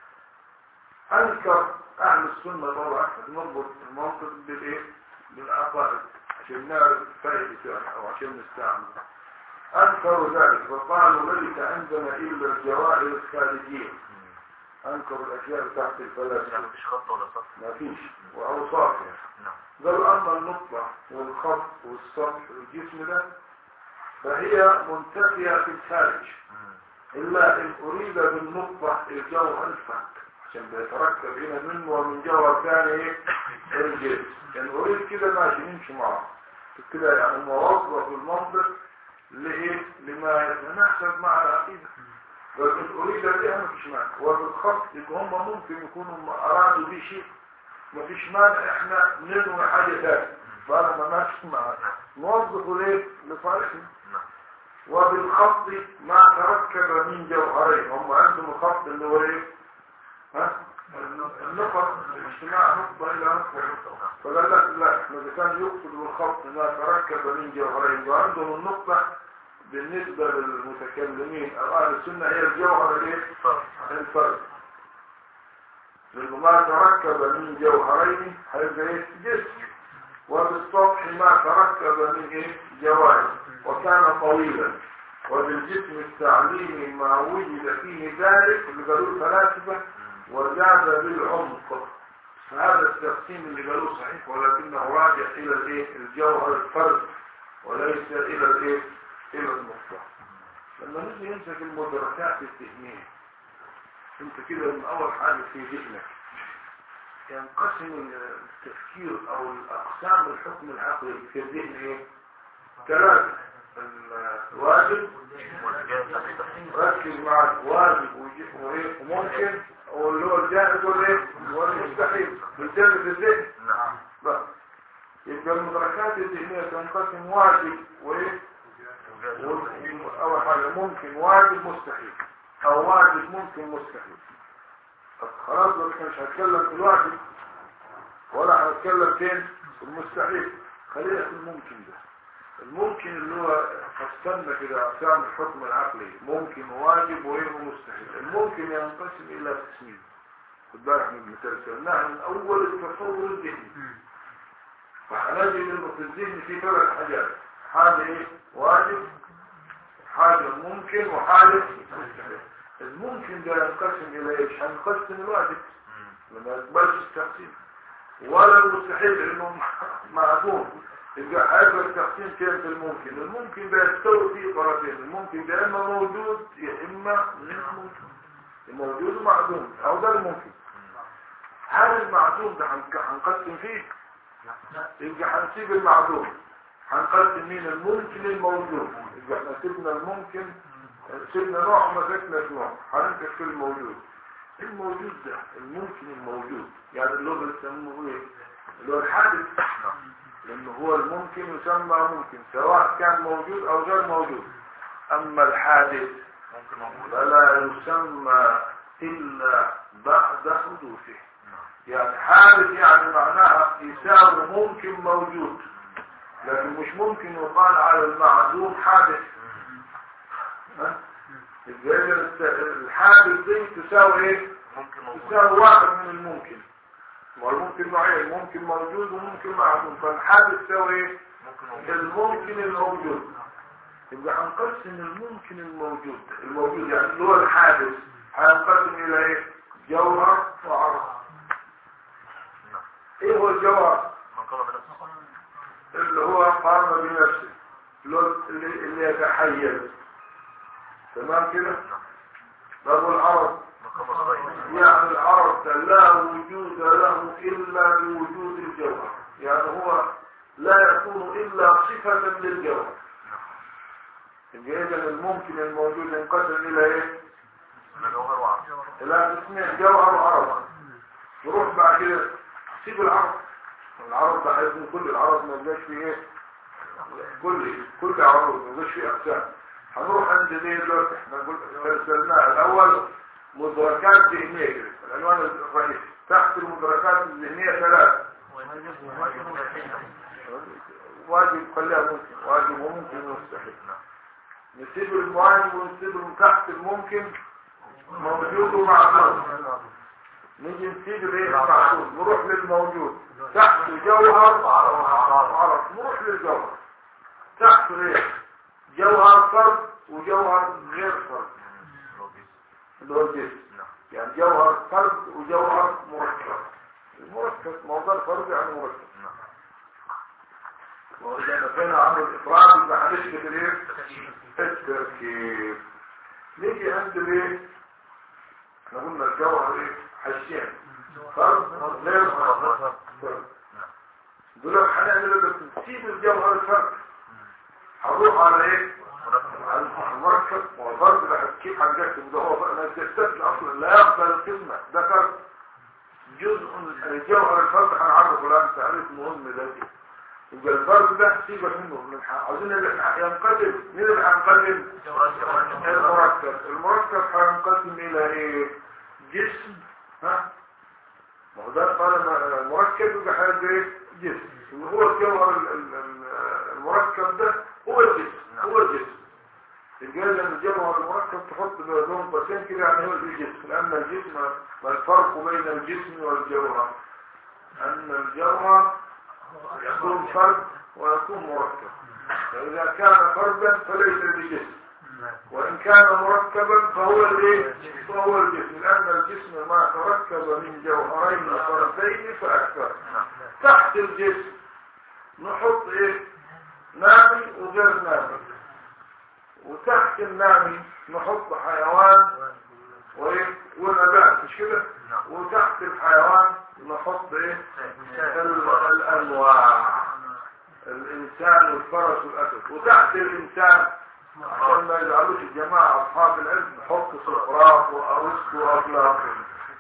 انكر اهل السنه طبعا نربط الموقف بالايه بالعقائد عشان نعرف فائده يعني او عشان نستعمل انكروا ذلك وقالوا ليس عندنا الا الجواهر الخارجيه مم. انكروا الاشياء تحت الفلاسفه يعني مفيش خط ولا سطح ما فيش واوصاف يعني نعم قالوا اما النقطه والخط والسطح والجسم ده فهي منتفيه في الخارج مم. إلا إن أريد بالنقطة الجوهر الفك عشان بيتركب هنا منه ومن جوهر ثاني إيه؟ الجسم يعني أريد كده ماشي نمشي معه كده يعني موظف المنطق لإيه؟ لما يتناسب مع العقيدة لكن أريد بها ما فيش مانع وبالخط يبقى هم ممكن يكونوا هم أرادوا بيه شيء ما فيش مانع إحنا ننوي حاجة ثانية فأنا ما ماشي معاه نوظفه ليه؟ لصالحنا نعم وبالخط ما تركب من جوهرين هم عندهم الخط اللي هو ايه ها النقط اجتماع نقطة إلى نقطة فقال لك لا احنا إذا كان يقصد بالخط ما تركب من جوهرين وعندهم النقطة بالنسبة للمتكلمين أو أهل السنة هي الجوهر الايه؟ فرق الفرد لأنه ما تركب من جوهرين هيبقى ايه؟ جسم وبالسطح ما تركب من ايه؟ جوانب وكان طويلا وبالجسم التعليمي ما وجد فيه ذلك اللي قالوه الفلاسفة وزاد بالعمق فهذا التقسيم اللي قالوه صحيح ولكنه راجع الى الايه؟ الجوهر الفرد وليس الى الايه؟ الى النقطة لما نيجي نمسك المدركات الذهنية انت كده من اول حاجة في ذهنك ينقسم التفكير او الاقسام الحكم العقلي في الذهن ايه ثلاثة الواجب والجاهز ركز معك واجب وج- وايه وممكن واللي هو الجائز والايه والمستحيل بالجنة في الذهن نعم بس يبقى المدركات الذهنية تنقسم واجب وايه والجاهز و- اول حاجة ممكن واجب مستحيل او واجب ممكن مستحيل طب خلاص بس إحنا مش هتكلم في الواجب ولا هنتكلم فين في المستحيل خلينا في الممكن ده الممكن اللي هو قسمنا كده اقسام الحكم العقلي ممكن واجب وايه ومستحيل الممكن ينقسم الى قسمين خد بالك من المثال سألناها من اول التصور الذهني فهنجد انه في الذهن في ثلاث حاجات حاجه ايه واجب حاجه ممكن وحاجه مستحيل الممكن ده ينقسم الى ايش هنقسم الواجب لما يقبلش التقسيم ولا المستحيل لانه معدوم يبقى هيبقى التقسيم فين في الممكن الممكن ده يستوي فيه طرفين الممكن ده اما موجود يا اما مش موجود موجود ومعدوم او ده الممكن هل المعدوم ده هنك- هنقسم فيه يبقى هنسيب المعدوم هنقسم مين الممكن الموجود يبقى احنا سيبنا الممكن سيبنا نوع وما سيبناش نوع هنمسك في الموجود الموجود ده الممكن الموجود يعني اللي هو بيسموه ايه اللي هو الحادث لانه هو الممكن يسمى ممكن سواء كان موجود او غير موجود اما الحادث ممكن موجود فلا يسمى إلا بعد حدوثه يعني حادث يعني معناها يساوي ممكن موجود لكن مش ممكن يقال على المعدوم حادث ها؟ يبقى إذا الت- الحادث دي تساوي ايه؟ ممكن موجود تساوي واحد من الممكن والممكن نوعين ممكن موجود وممكن معدوم فالحادث تساوي ايه؟ ممكن موجود الممكن الموجود يبقى هنقسم الممكن الموجود الموجود يعني اللي هو الحادث هنقسم الى ايه جوهر وعرض نعم ايه هو الجوهر من قام بنفسه اللي هو قام بنفسه اللي هو اللي, اللي يتحيز تمام كده نعم طب والعرض من قام بغيره يعني العرض لا وجود له الا بوجود الجوهر يعني هو لا يكون الا صفة للجوهر يبقى اذا الممكن الموجود ينقسم الى ايه من جوهر وعرض الى قسمين جوهر وعرض نروح بعد كده سيب العرض العرض ده هيكون كل العرض ما يبقاش فيه ايه كل كل عرض ما يبقاش فيه اقسام هنروح عند ايه دلوقتي احنا قلنا سلسلناها الاول مدركات ذهنيه كده العنوان الرئيسي تحت المدركات الذهنيه ثلاث واجب خليها ممكن واجب وممكن ومستحيل نسيب الواجب ونسيب من تحت الممكن موجود ومعدوم نيجي نسيب الايه المعدوم نروح للموجود تحت جوهر وعرض نروح للجوهر تحت ايه جوهر فرد وجوهر غير فرد اللي هو الجسم نعم يعني جوهر فرد وجوهر مركب المركب موضوع الفرد يعني مركب نعم وإذا نفينا عنه الإفراد يبقى هنثبت الايه التركيب نيجي عند الايه احنا قلنا الجوهر ايه حشين فرد غير فرد فرد. دول هنعمل اللي تسيب الجوهر الفرد هنروح على ايه على المركب وفرد بقى كيف هنجسم ده هو بقى ما يتستثنى اصلا لا يقبل القسمة ده فرد جزء من الجوهر الفرد هنعرفه الان تعريف مهم ده يبقى الفرد ده سيبك منه من الح- عاوزين اللي احنا ينقسم مين اللي هنقسم المركب المركب هينقسم الى ايه جسم ها ما هو ده قال ما- المركب يبقى هيبقى ايه جسم اللي هو الجوهر ال- ال- ال- المركب ده هو الجسم هو الجسم الجهاز من الجوهر المركب تحط بينهم قوسين كده يعني هو الجسم لان الجسم ما الفرق بين الجسم والجوهر ان الجوهر يكون فرد ويكون مركب فإذا كان فردا فليس بجسم وإن كان مركبا فهو الايه فهو الجسم لأن الجسم ما تركب من جوهرين فردين فأكثر تحت الجسم نحط ايه نامي وغير نامي وتحت النامي نحط حيوان وايه ونبات مش كده وتحت الحيوان نحط ايه ال- الانواع الانسان والفرس والاسد وتحت الانسان عشان ما يجعلوش الجماعه اصحاب العلم نحط سقراط وارسطو وافلاطون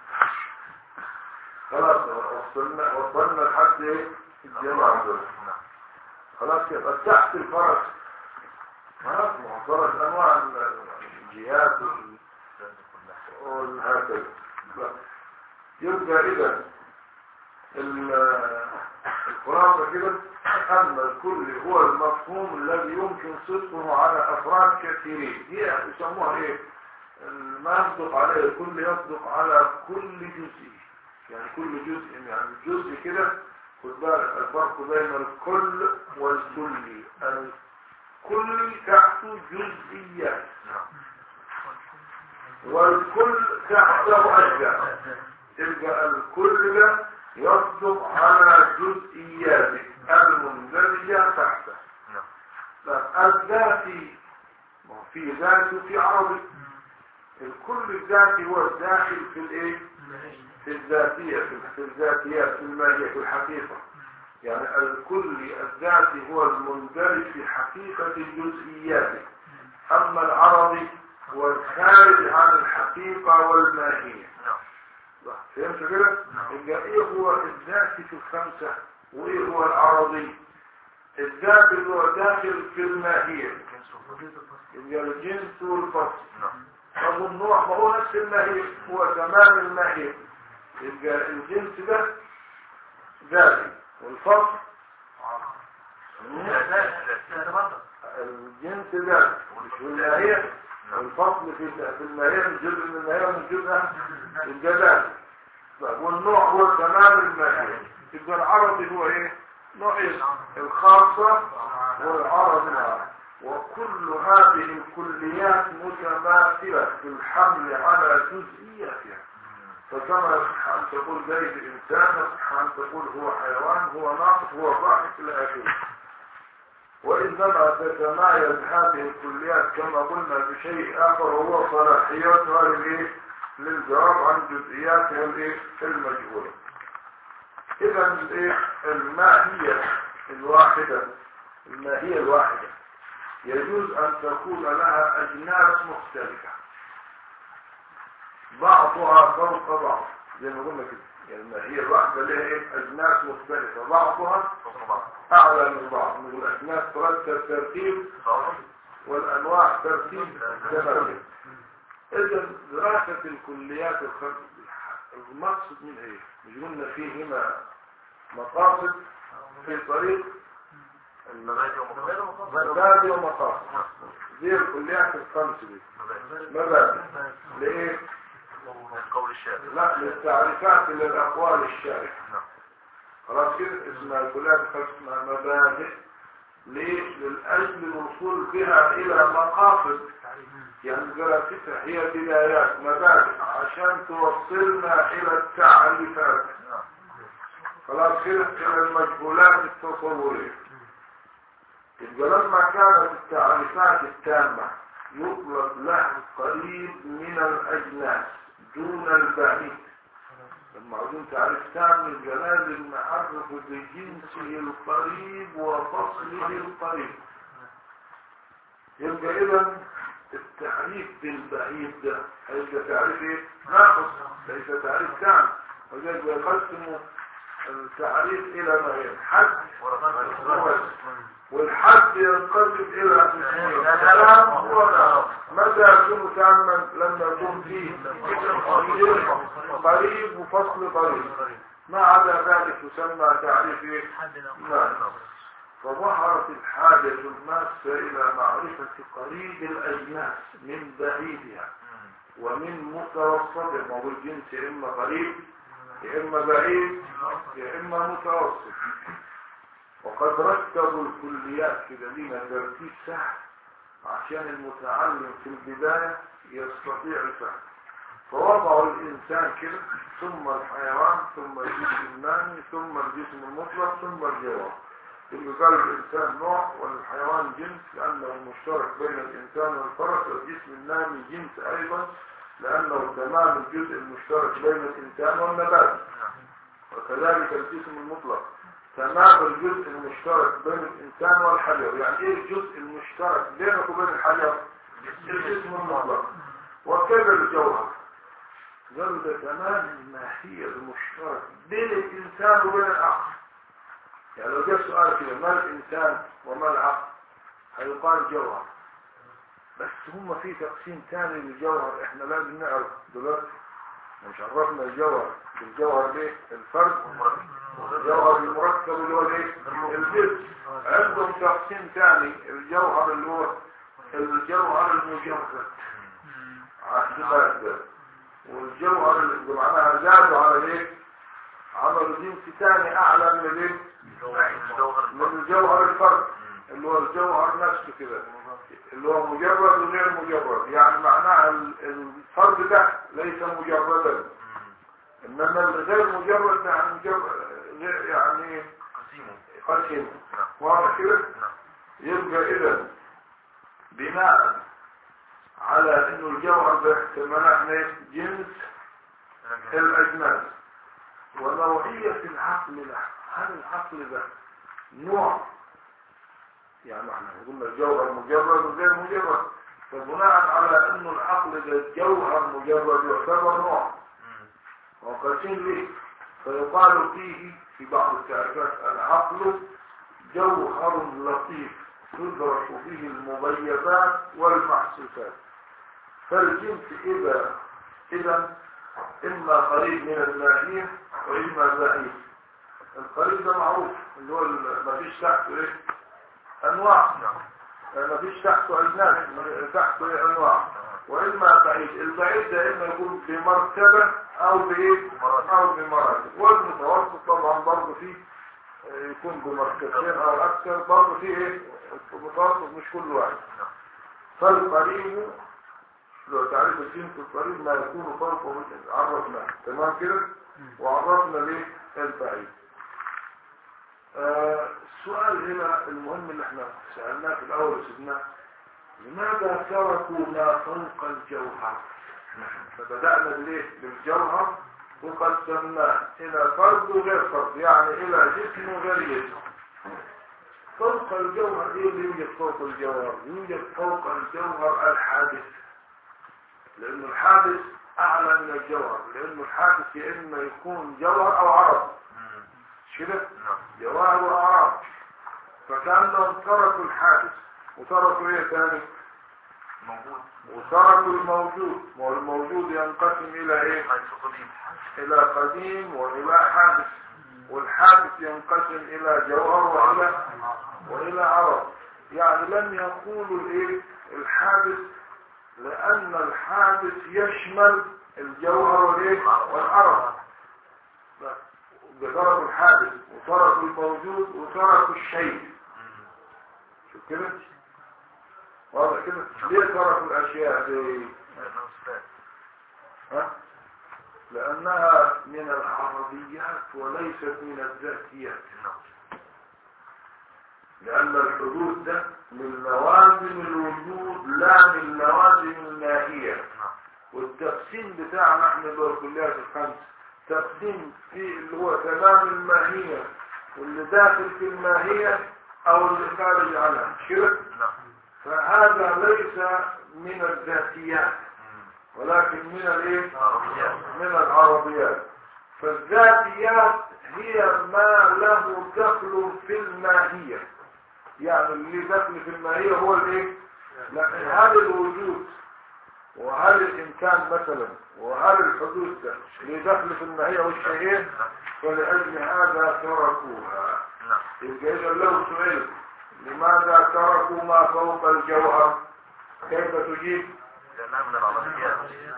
خلاص وصلنا وصلنا لحد ايه الجماعه دول خلاص كده بس تحت الفرس خلاص ما هو الفرس انواع ال- الجهات وال- والهكذا يبقى اذا ال- الخلاصة كده أن الكل هو المفهوم الذي يمكن صدقه على أفراد كثيرين هي يسموها إيه ما يصدق عليه الكل يصدق على كل جزء يعني كل جزء يعني الجزء كده خد بالك الفرق بين الكل والكل الكل تحته جزئيات والكل تحته أجزاء تلقى الكل ده يصدق على جزئياته المندرجة تحته لا، الذاتي ما هو في ذاتي وفي عرضي الكل الذاتي هو الداخل في الايه في الذاتية في في الذاتيات في الماهية في الحقيقة يعني الكل الذاتي هو المندرج في حقيقة الجزئيات أما العرضي هو الخارج عن الحقيقة والماهية فهمت كده؟ يبقى ايه هو الذاتي في الخمسة وايه هو العرضي الذاتي اللي هو داخل في الماهية يبقى الجنس والفصل طب النوع ما هو نفس المهيب هو تمام المهيب يبقى الجنس ده ذاتي والفصل الجنس ذاتي والماهية والفصل في في الماهية من جزء من الماهية من جزء الجزائي طيب والنوع هو تمام الماهية يبقى العرض هو ايه؟ نوعين الخاصة والعرض العام وكل هذه الكليات متماثلة في الحمل على جزئياتها فكما يصح أن تقول زيد إنسان يصح أن تقول هو حيوان هو ناقص هو ضاحك إلى آخره وإنما تتمايز هذه الكليات كما قلنا بشيء آخر وهو صلاحياتها للإيه؟ للجواب عن جزئياتها الإيه؟ المجهولة إذا الإيه؟ الماهية الواحدة الماهية الواحدة يجوز أن تكون لها أجناس مختلفة بعضها فوق بعض زي ما قلنا كده يعني الماهية الواحدة لها إيه؟ أجناس مختلفة بعضها أعلى من بعض من الأجناس ترتب ترتيب والأنواع ترتيب تماما إذا دراسة الكليات الخمس المقصد من إيه؟ مش قلنا فيهما مقاصد في طريق مبادئ ومقاصد دي الكليات الخمس دي مبادئ لإيه؟ القول الشاذ لا للتعريفات للأقوال الشارعة خلاص كده اسمها الكليات الخمس اسمها مبادئ ليه؟ للأجل الوصول بها إلى مقاصد يعني دراستها هي بدايات مبادئ عشان توصلنا إلى التعريفات خلاص كده إلى المجهولات التصورية يبقى لما كانت التعريفات التامة يطلق له قريب من الأجناس دون البعيد لما عاوزين تعريف تام يبقى لازم نعرف بجنسه القريب وفصله القريب يبقى إذا التعريف بالبعيد ده هيبقى تعريف ايه؟ ناقص ليس تعريف تام ولذلك يقسم التعريف إلى نوعين حد ووزن والحد ينقسم الى قسمين كلام ونعم متى يكون تاما لما يكون فيه فصل قريب وفصل قريب ما عدا ذلك يسمى تعريف ايه؟ نعم فظهرت الحاجة الماسة إلى معرفة قريب الأجناس من بعيدها ومن متوسطها ما هو الجنس يا إما قريب يا إما بعيد يا إما متوسط وقد رتبوا الكليات كده لنا ترتيب سهل عشان المتعلم في البداية يستطيع الفهم فوضعوا الإنسان كده ثم الحيوان ثم الجسم النامي ثم الجسم المطلق ثم الجواب اللي قال الإنسان نوع والحيوان جنس لأنه مشترك بين الإنسان والفرس والجسم النامي جنس أيضا لأنه تمام الجزء المشترك بين الإنسان والنبات وكذلك الجسم المطلق تمام الجزء المشترك بين الإنسان والحجر يعني إيه الجزء المشترك بينك وبين الحجر الجسم المطلق وكذا الجوهر قالوا ده تمام الماهية المشترك بين الإنسان وبين العقل يعني لو جاء سؤال كده ما الإنسان وما العقل هيقال جوهر بس هم في تقسيم ثاني للجوهر احنا لازم نعرف دلوقتي مش عرفنا الجوهر الجوهر ليه الفرد الجوهر المركب اللي هو ايه الجسم عندهم تقسيم ثاني الجوهر اللي هو الجوهر المجرد عشان والجوهر اللي معناها زادوا على ايه عملوا جنس ثاني اعلى من الايه من الجوهر الفرد اللي هو الجوهر نفسه كده اللي هو مجرد وغير مجرد يعني معناها الفرد ده ليس مجردا انما الغير مجرد يعني مجرد يعني قسيم واضح كده يبقى اذا بناء على انه الجوهر ده كما احنا جنس الاجناس ونوعية العقل ده هل العقل ده نوع يعني احنا قلنا الجوهر مجرد وغير مجرد فبناء على انه العقل ده جوهر مجرد يعتبر نوع وقسيم ليه فيقال فيه في بعض التعريفات العقل جوهر لطيف تدرك به المغيبات والمحسوسات فالجنس إذا إذا إما قريب من الماهية وإما بعيد القريب ده معروف اللي هو ال- مفيش تحته إيه أنواع نعم مفيش تحته أجناس تحته إيه أنواع وإما بعيد البعيد ده إما يكون بمرتبة أو بإيه أو بمراتب والمتوسط طبعا برضه فيه آه، يكون بمرتبتين أو أكثر برضه فيه إيه متوسط مش كل واحد نعم فالقريب لو تعريف الجنس القريب ما يكون فوقه من عرفنا تمام كده وعرفنا ليه البعيد آه السؤال هنا المهم اللي احنا سألناه في الأول وسبناه لماذا تركوا ما فوق الجوهر فبدأنا بالايه بالجوهر وقسمناه إلى فرد وغير فرد يعني إلى جسم وغير جسم فوق الجوهر ايه اللي يوجد فوق الجوهر يوجد فوق الجوهر الحادث لانه الحادث اعلى من الجوهر لانه الحادث يا اما يكون جوهر او عرض مم. مش كده نعم جواهر واعراض فكانهم تركوا الحادث وتركوا ايه ثاني موجود وتركوا الموجود والموجود ينقسم الى ايه حيث قديم الى قديم والى حادث والحادث ينقسم الى جوهر والى والى عرض يعني لم يقولوا الايه الحادث لان الحادث يشمل الجوهر والايه والعرض لا. تركوا الحادث وتركوا الموجود وتركوا الشيء مم. شوف كده واضح كده ليه تركوا الاشياء دي لأنه صفات ها لانها من العرضيات وليست من الذاتيات نعم لأن الحدوث ده من لوازم الوجود لا من لوازم الماهية نعم والتقسيم بتاعنا احنا اللي هو الكليات الخمس تقسيم في اللي هو تمام الماهية واللي داخل في الماهية أو اللي خارج عنها مش كده؟ نعم فهذا ليس من الذاتيات مم. ولكن من الايه؟ عربيات. من العربيات فالذاتيات هي ما له دخل في الماهية يعني اللي دخل في الماهية هو الايه لكن هل الوجود وهل الامكان مثلا وهل الحدوث ده اللي دخل في الماهية والشيئين فلأجل هذا تركوها نعم يبقى إذا لو سئلت لماذا تركوا ما فوق الجوهر كيف تجيب لأنها من العربيات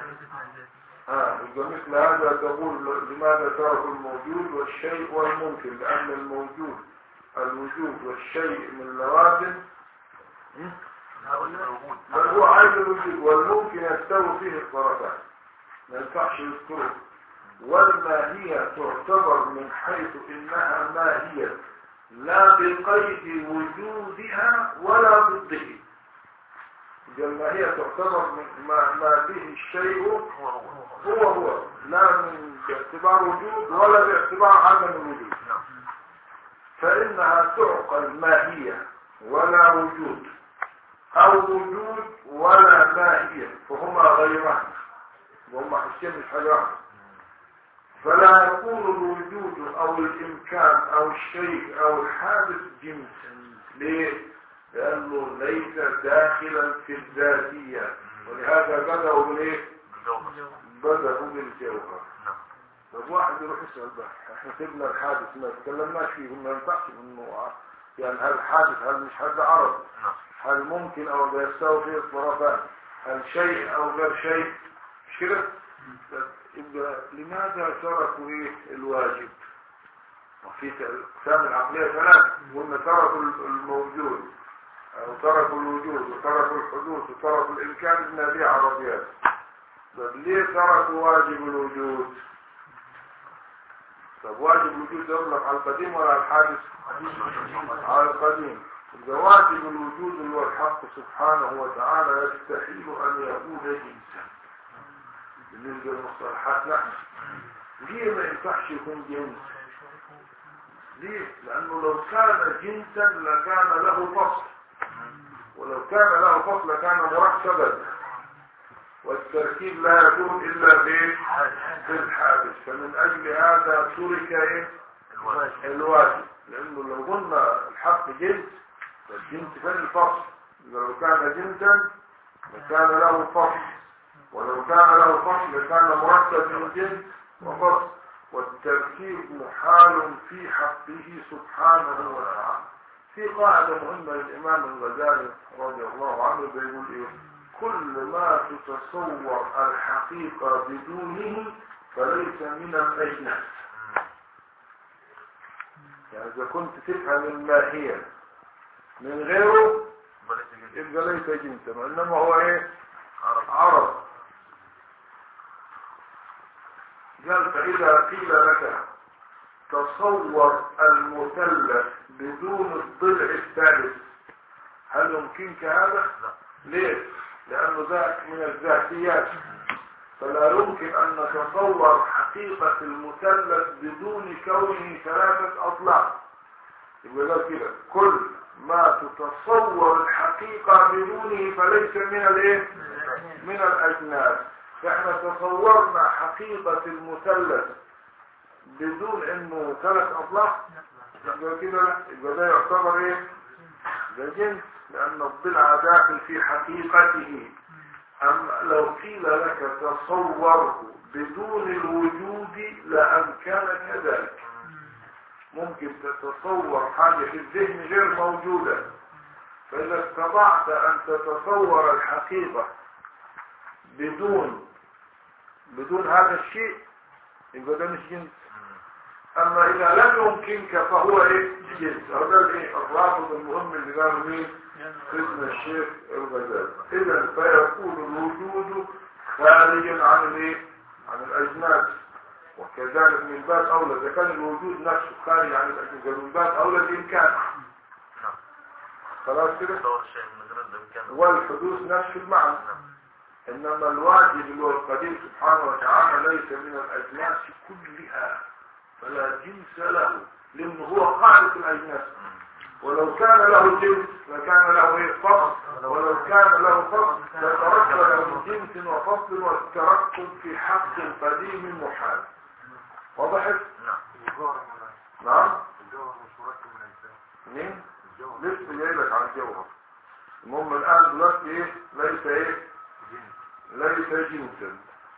ها يبقى مثل هذا تقول لماذا تركوا الموجود والشيء والممكن لأن الموجود الوجود والشيء من لوازم م? لوازم الوجود بل هو عين الوجود والممكن يستوي فيه الطرفان ما ينفعش يذكره والماهية تعتبر من حيث إنها ماهية لا بقيد وجودها ولا ضده يبقى الماهية تعتبر من ما, ما فيه الشيء هو هو هو هو لا من باعتبار وجود ولا باعتبار عدم الوجود نعم فإنها تعقل ماهية ولا وجود أو وجود ولا ماهية فهما غيران وهم حسين مش حاجة واحدة فلا يكون الوجود أو الإمكان أو الشيء أو الحادث جنسا ليه؟ لأنه ليس داخلا في الذاتية ولهذا بدأوا بالإيه؟ بالجوهر بدأوا بالجوهر نعم طب واحد يروح يسأل بقى احنا سيبنا الحادث ما تكلمناش فيه ما ينفعش انه يعني هل حادث هل مش حد عرض نعم هل ممكن او لا يستوي فيه الطرفان هل شيء او غير شيء مش كده طب يبقى لماذا تركوا ايه الواجب وفي اقسام العقليه ثلاث قلنا تركوا الموجود او تركوا الوجود وتركوا الحدوث وتركوا الامكان ان هذه عربيات طب ليه تركوا واجب الوجود طب واجب الوجود يطلق على القديم ولا على الحادث على القديم إذا واجب الوجود اللي هو الحق سبحانه وتعالى يستحيل أن يكون جنسا بالنسبة للمصطلحات نحن ليه ما ينفعش يكون جنس ليه لأنه لو كان جنسا لكان له فصل ولو كان له فصل لكان مركبا والتركيب لا يكون إلا في في الحادث فمن أجل هذا ترك إيه الواجب الواجب لأنه لو قلنا الحق جنس فالجنس فين الفصل إذا لو كان جنسا لكان له فصل ولو كان له فصل كان مركب من جنس وفصل والتركيب محال في حقه سبحانه وتعالى في قاعدة مهمة للإمام الغزالي رضي الله عنه بيقول إيه كل ما تتصور الحقيقة بدونه فليس من الأجناس يعني إذا كنت تفهم الماهية من غيره بلد جنس يبقى ليس جنسا وإنما هو إيه عرب عرض قال فإذا قيل لك تصور المثلث بدون الضلع الثالث هل يمكنك هذا؟ لا ليه؟ لأنه ذاك من الذاتيات فلا يمكن أن نتصور حقيقة المثلث بدون كونه ثلاثة أضلاع يبقى ده كده كل ما تتصور الحقيقة بدونه فليس من الايه؟ من الأجناس فاحنا تصورنا حقيقة المثلث بدون انه ثلاث اضلاع يبقى كده لا يبقى ده يعتبر ايه ده جنس لان الضلع داخل في حقيقته اما لو قيل لك تصوره بدون الوجود لامكن كذلك ممكن تتصور حاجة في الذهن غير موجودة فإذا استطعت أن تتصور الحقيقة بدون بدون هذا الشيء يبقى ده مش جنس اما اذا لم يمكنك فهو ايه جنس هذا الايه الرابط المهم اللي قاله مين ابن الشيخ الغزالي اذا فيكون الوجود خارجا عن الايه عن الاجناس وكذلك من باب اولى اذا كان الوجود نفسه خارج عن الاجناس من باب اولى الامكان نعم خلاص كده دور الشيء من غير الإمكان والحدوث نفس المعنى نعم إنما الواجب اللي هو القدير سبحانه وتعالى ليس من الأجناس كلها فلا جنس له لأنه هو قاعدة الأجناس ولو كان له جنس لكان له إيه فصل ولو كان له فصل لتركب من جنس وفصل والتركب في حق قديم محال وضحت؟ نعم الجوهر من نعم الجوهر مش مركب من اجزاء مين؟ الجوهر لسه جاي لك عن الجوهر المهم الآن دلوقتي إيه؟ ليس إيه؟ جنس ليس جنسا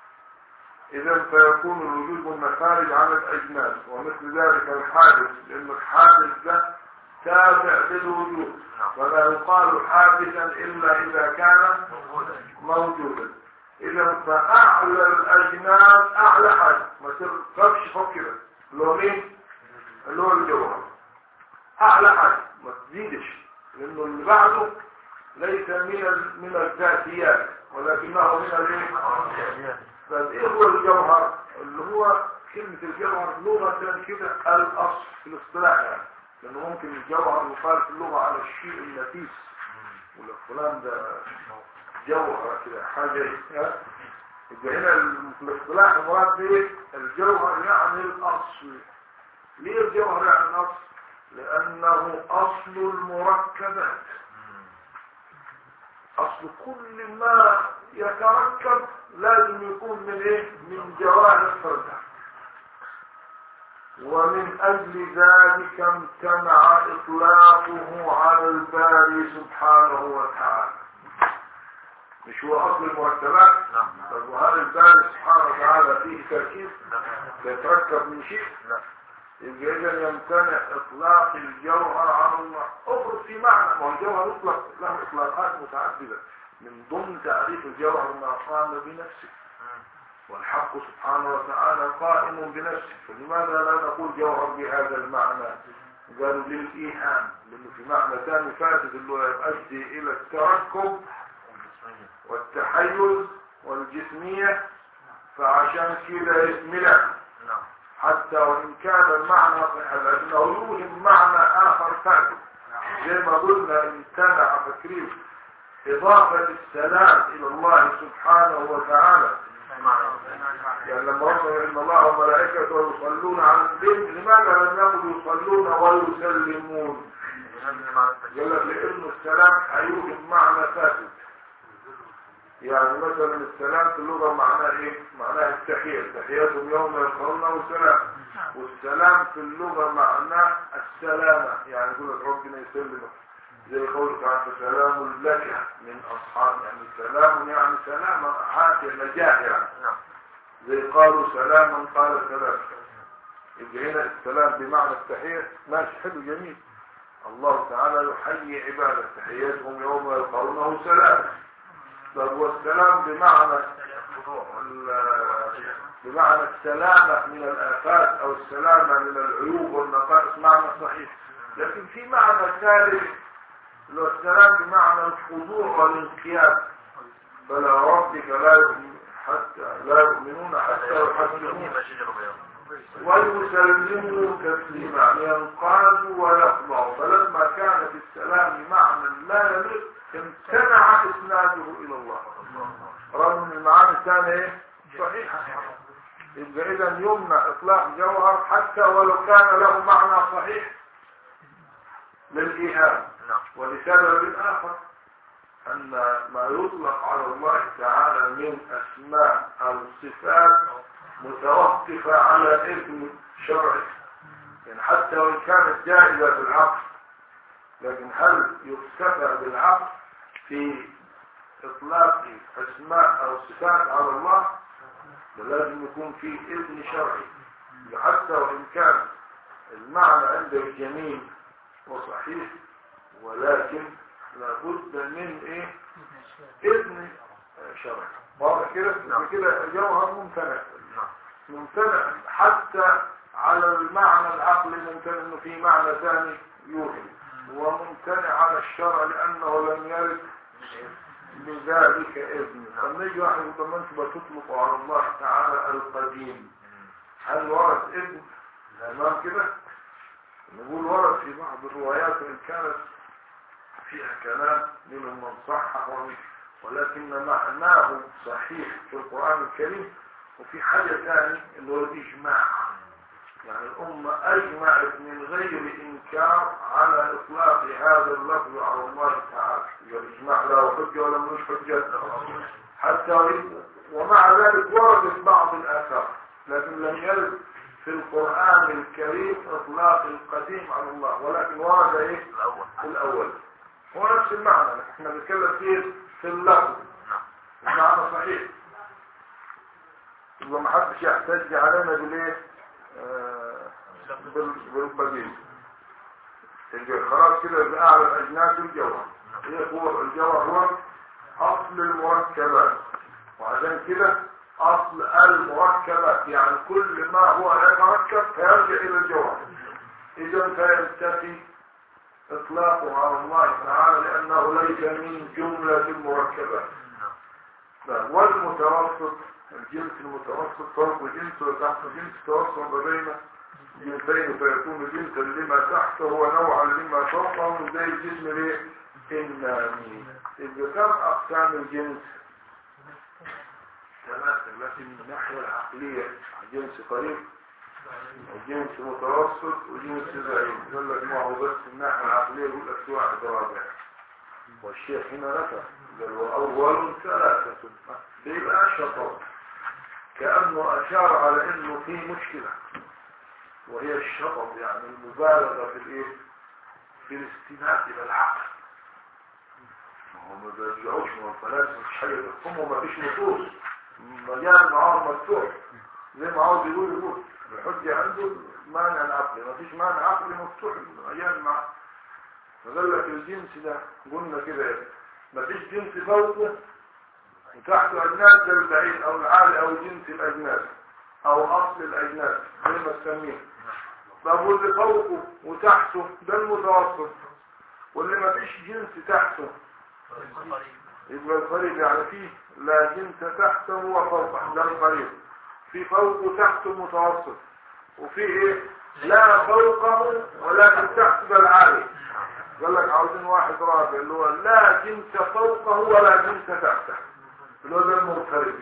اذا فيكون الوجود من خارج عن الاجناس ومثل ذلك الحادث لان الحادث ده تابع للوجود نعم ولا يقال حادثا الا اذا كان موجودة موجودا اذا فاعلى الاجناس اعلى حاجه ما تركبش فوق كده اللي هو مين اللي هو الجوهر اعلى حاجه ما تزيدش لانه اللي بعده ليس من ال- من الذاتيات ولكنه من الايه طيب ايه هو الجوهر اللي هو كلمة الجوهر لغة كده الاصل في الاصطلاح يعني لانه ممكن الجوهر يقال في اللغة على الشيء النفيس ولا فلان ده جوهر كده حاجة إيه؟ ها؟ يبقى هنا ال- في الاصطلاح المراد بايه الجوهر يعني الاصل ليه الجوهر يعني الاصل لانه اصل المركبات اصل كل ما يتركب لازم يكون من ايه من جواهر فردة ومن اجل ذلك امتنع اطلاقه على الباري سبحانه وتعالى مش هو اصل المركبات نعم طب وهل الباري سبحانه وتعالى فيه تركيب لا يتركب من شيء لا يبقى اذا يمتنع اطلاق الجوهر على الله افرض في معنى ما هو الجوهر يطلق له اطلاقات متعدده من ضمن تعريف الجوهر ما قام بنفسه والحق سبحانه وتعالى قائم بنفسه فلماذا لا نقول جوهر بهذا المعنى قالوا للايهام لانه في معنى ثاني فاسد اللي هو يؤدي الى التركب الجسمية والتحيز والجسميه فعشان كده اسم له نعم حتى وإن كان المعنى صحيحا لكنه يوهم معنى آخر فاسد زي ما قلنا امتنع تكريم إضافة السلام إلى الله سبحانه وتعالى يعني لما ربنا إن الله وملائكته يصلون على النبي لماذا لم يقل يصلون ويسلمون؟ قال لك لأنه السلام هيوهم معنى فاسد يعني مثلا السلام في اللغة معناه ايه؟ معناه التحية تحياتهم يوم يلقونه سلام والسلام في اللغة معناه السلامة يعني يقول لك ربنا يسلمك زي قولك تعالى سلام لك من أصحاب يعني سلام يعني سلام حاجة نجاح يعني نعم زي قالوا سلاما قال سلام يبقى هنا السلام بمعنى التحية ماشي حلو جميل الله تعالى يحيي عباده تحياتهم يوم يلقونه سلام طب والسلام بمعنى ال- بمعنى السلامة من الآفات أو السلامة من العيوب والنقائص معنى صحيح لكن في معنى ثالث اللي هو السلام بمعنى الخضوع والانقياد فلا ربك لا يؤمن حتى لا يؤمنون حتى يحكمون ما شجر بيض ويسلموا تسليما ينقادوا ويخضعوا فلما كان في السلام معنى لا يليق امتنع اسناده الى الله رغم ان المعاني الثانيه ايه صحيحه يبقى اذا يمنع اطلاق جوهر حتى ولو كان له معنى صحيح للايهام نعم ولسبب آخر أن ما يطلق على الله تعالى من أسماء أو صفات متوقفة على إذن شرعي يعني حتى وإن كانت جائزة بالعقل لكن هل يكتفى بالعقل في إطلاق أسماء أو صفات على الله لازم يكون في إذن شرعي حتى وإن كان المعنى عند الجميل وصحيح ولكن لابد من ايه اذن شرعي واضح كده نعم. كده جوهر ممتنع نعم ممتنع حتى على المعنى العقلي ممكن انه في معنى ثاني يوهم وممتنع على الشرع لانه لم يرد بذلك اذن لما يجي واحد يقول ما انتم بتطلقوا على الله تعالى القديم هل ورد اذن تمام كده نقول ورد في بعض الروايات ان كانت فيها كلام منهم من صحح ومن ولكن معناه صحيح في القرآن الكريم وفي حاجة ثانية اللي هو الإجماع يعني الأمة أجمعت من غير إنكار على إطلاق هذا اللفظ على الله تعالى يبقى الإجماع لا حجة ولا ملوش حجة حتى ومع ذلك وردت بعض الآثار لكن لم يرد في القرآن الكريم إطلاق القديم على الله ولكن ورد إيه الأول في الأول هو نفس المعنى لكن احنا بنتكلم فيه في اللفظ نعم المعنى صحيح يبقى ما حدش يحتج علينا بالايه آه، بال- بالقديم يبقى خلاص كده يبقى اعلى الاجناس الجوهر ايه هو الجوهر هو اصل المركبات وعشان كده اصل المركبات يعني كل ما هو يتركب فيرجع الى الجوهر اذا فينتفي اطلاقه على الله تعالى لانه ليس من جمله المركبات نعم. والمتوسط الجنس المتوسط فوق جنس وتحت جنس توسط ما بين جنسين فيكون جنسا لما تحته ونوعا لما فوقه زي الجسم ليه النامي إذا كم أقسام الجنس ثلاثة لكن من الناحية العقلية جنس قريب وجنس متوسط وجنس بعيد يقول لك ما هو بس من الناحية العقلية يقول لك في واحد رابع والشيخ هنا نفى قال وأول ثلاثة بيبقى شطر كأنه أشار على أنه في مشكلة وهي الشطط يعني المبالغة في الإيه في الاستناد إلى العقل هم ما بيرجعوش من الفلاسفة مش حاجة هم ما فيش نصوص مجال معاهم مفتوح زي ما عاوز يقول يقول الحجة عنده مانع العقل ما فيش مانع عقلي مفتوح مجال مع فقال لك الجنس ده قلنا كده ما فيش جنس فوقه وتحته أجناس ده البعيد أو العالي أو جنس الأجناس أو أصل الأجناس زي ما تسميه طب واللي فوقه وتحته ده المتوسط واللي ما فيش جنس تحته يبقى القريب يعني فيه لا جنس تحته وفوقه ده القريب في فوقه تحته متوسط وفي ايه لا فوقه ولكن تحته ده العالي قال لك عاوزين واحد رابع اللي هو لا جنس فوقه ولا جنس تحته اللي هو ده المنفرد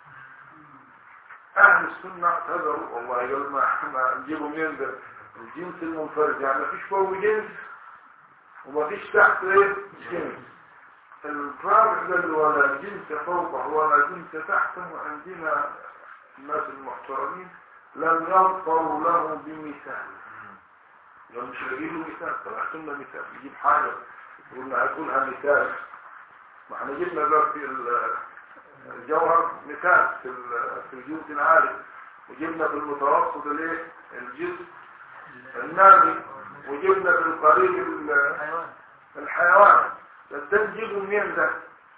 اهل السنه اعتذروا والله قال ما ما نجيبه منين ده الجنس المنفرد يعني ما فيش فوق جنس وما فيش تحت ايه جنس الرابع ده اللي هو لا جنس فوقه ولا جنس تحته وعندنا الناس المحترمين لم يظفروا له بمثال لو مش لاقي له مثال طب احسن له مثال يجيب حاجه قلنا هتقولها مثال ما احنا جبنا دلوقتي ال- الجوهر مثال في ال- في الجزء العالي وجبنا في المتوسط الايه الجزء النامي وجبنا في القريب ال- حيوان الحيوان ده نجيبه منين ده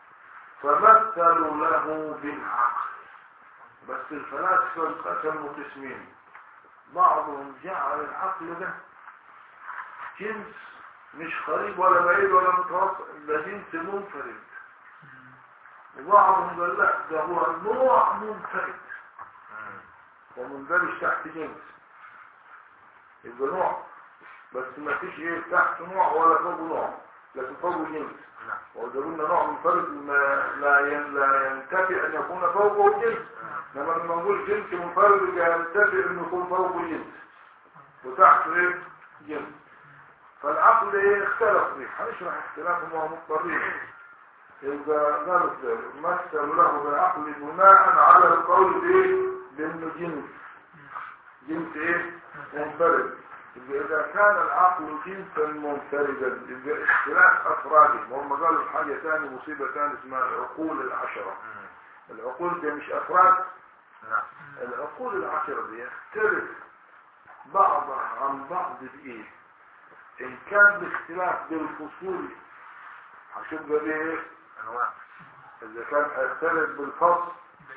فمثلوا له بالعقل بس الفلاسفه انقسموا قسمين بعضهم جعل العقل ده جنس مش قريب ولا بعيد ولا متوسط ده جنس منفرد وبعضهم قال لا ده هو نوع منفرد ومندرج تحت جنس يبقى نوع بس ما فيش ايه تحت نوع ولا فوق نوع لكن فوق جنس نعم وإذا قلنا نوع منفرد ما لا ين- لا ينتفع أن يكون فوقه جنس لما لما نقول جنس منفرد يبقى ينتفع أن يكون فوقه جنس وتحت إيه؟ جنس فالعقل إيه اختلف فيه هنشرح اختلافهم وهو مضطرين يبقى قالوا كده، مثل له بالعقل بناء على القول بإيه؟ بأنه جنس جنس إيه؟ منفرد يبقى إذا كان العقل جنسا منفردا يبقى اختلاف أفراده وهم قالوا حاجة ثانية مصيبة ثانية اسمها العقول العشرة العقول دي مش أفراد نعم العقول العشرة دي يختلف بعضها عن بعض بإيه إن كان الاختلاف بالفصول هتبقى دي إيه انواع إذا كان هيختلف بالفصل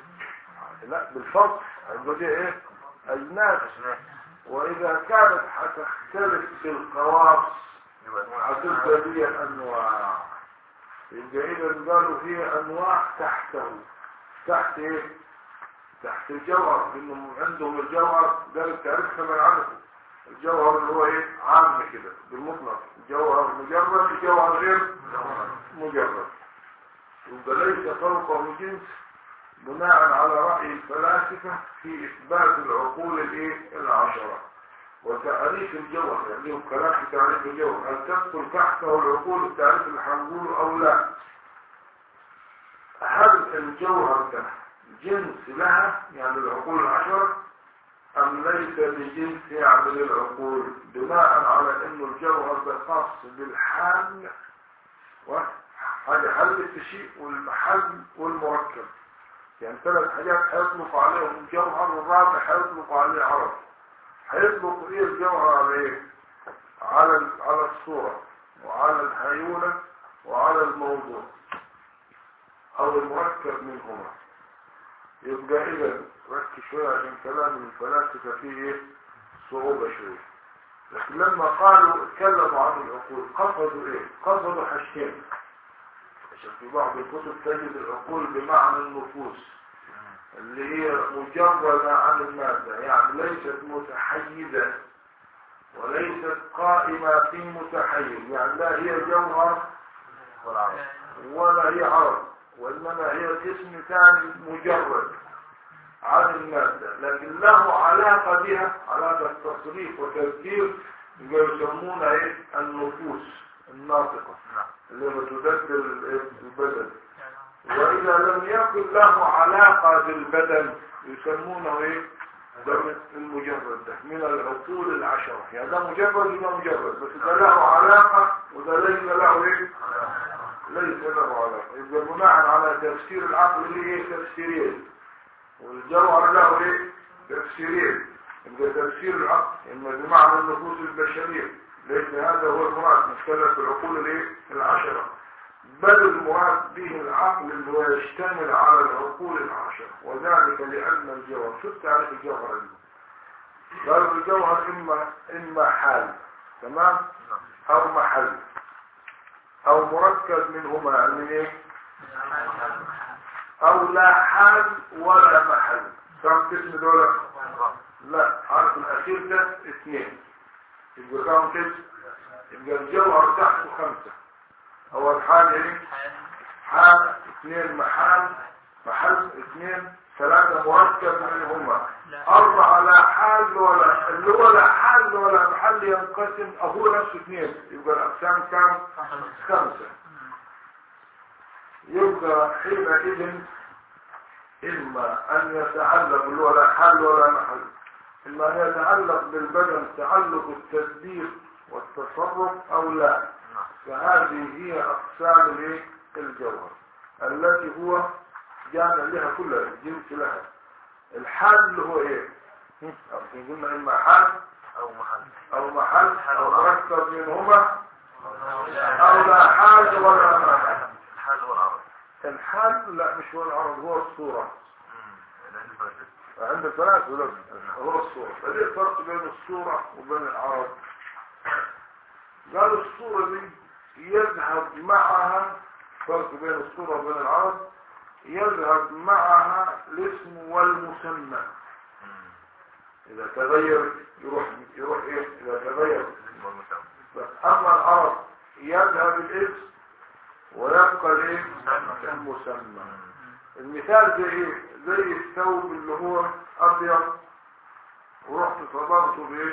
لا بالفصل هيبقى دي إيه أجناس أجناس وإذا كانت هتختلف بالخواص يبقى هتبقى دي أنواع يبقى إذا قالوا فيه أنواع تحته تحت إيه؟ تحت الجوهر إنهم عندهم الجوهر ده التعريف كما عرفوا الجوهر اللي هو إيه؟ عام كده بالمطلق الجوهر مجرد الجوهر غير مجرد يبقى ليس فوقه جنس بناء على رأي الفلاسفة في إثبات العقول الإيه؟ العشرة وتعريف الجوهر يعني لهم كلام في تعريف الجوهر هل تدخل تحته العقول التعريف اللي هنقوله أو لا هل الجوهر ده جنس لها يعني العقول العشرة أم ليس بجنس يعني للعقول بناء على أنه الجوهر ده خاص بالحال وحاجة حلت الشيء والمحل والمركب يعني ثلاث حاجات هيطلق عليهم الجوهر والرابع هيطلق عليه عرض هيطلق ايه الجوهر على ايه على ال- على الصورة وعلى الهيولة وعلى الموضوع او المركب منهما يبقى اذا ركز شوية عشان كلام الفلاسفة فيه ايه صعوبة شوية لكن لما قالوا اتكلموا عن العقول قصدوا ايه قصدوا حاجتين عشان في بعض الكتب تجد العقول بمعنى النفوس اللي هي مجردة عن المادة يعني ليست متحيزة وليست قائمة في متحيز يعني لا هي جوهر والعرض ولا هي عرض وإنما هي جسم ثاني مجرد عن المادة لكن له علاقة بها علاقة تصريف وتذكير يسمونها ايه النفوس الناطقة نعم اللي بتدبر البدن وإذا لم يكن له علاقة بالبدن يسمونه إيه؟ ده المجرد ده من العقول العشرة يعني ده مجرد وده مجرد بس ده له علاقة وده ليس له إيه؟ ليس له علاقة يبقى بناء على تفسير العقل اللي إيه تفسيرين والجوهر له إيه؟ تفسيرين يبقى تفسير العقل إما بمعنى النفوس البشرية ليس هذا هو المراد نتكلم في العقول الإيه؟ العشرة بل المراد به العقل اللي هو يشتمل على العقول العشرة وذلك لأن الجوهر شو تعرف الجوهر عنده قالوا الجوهر إما إما حال تمام نعم أو محل أو مركب منهما من إيه أو لا حال ولا محل كم قسم دول لا عارف الأخير ده اثنين يبقى كم قسم يبقى الجوهر تحته خمسة أول حاجة إيه حال اثنين محل محل اثنين ثلاثة مركب منهما أربعة لا حال ولا اللي هو لا حال ولا محل ينقسم أهو نفسه اثنين يبقى الأقسام كام؟ خمسة يبقى حينئذ إما أن يتعلق اللي هو لا حال ولا محل إما أن يتعلق بالبدن تعلق التدبير والتصرف أو لا نعم فهذه هي أقسام الإيه؟ الجوهر التي هو جامع لها كلها جنس لها الحال اللي هو ايه هم؟ أصل قلنا اما حال أو محل او محل او مركب منهما او لا حال ولا محل الحال والعرض الحال لا مش هو العرض هو الصورة لأن الفرق عند الثلاث ولا هو الصورة فدي الفرق بين الصورة وبين العرض قالوا الصورة دي يذهب معها فرق بين الصورة وبين العرض يذهب معها الاسم والمسمى إذا تغير يروح يروح إيه إذا تغير والمسمى بس أما العرض يذهب الاسم ويبقى الإيه المسمى المثال زي إيه زي الثوب اللي هو أبيض ورحت صبغته بإيه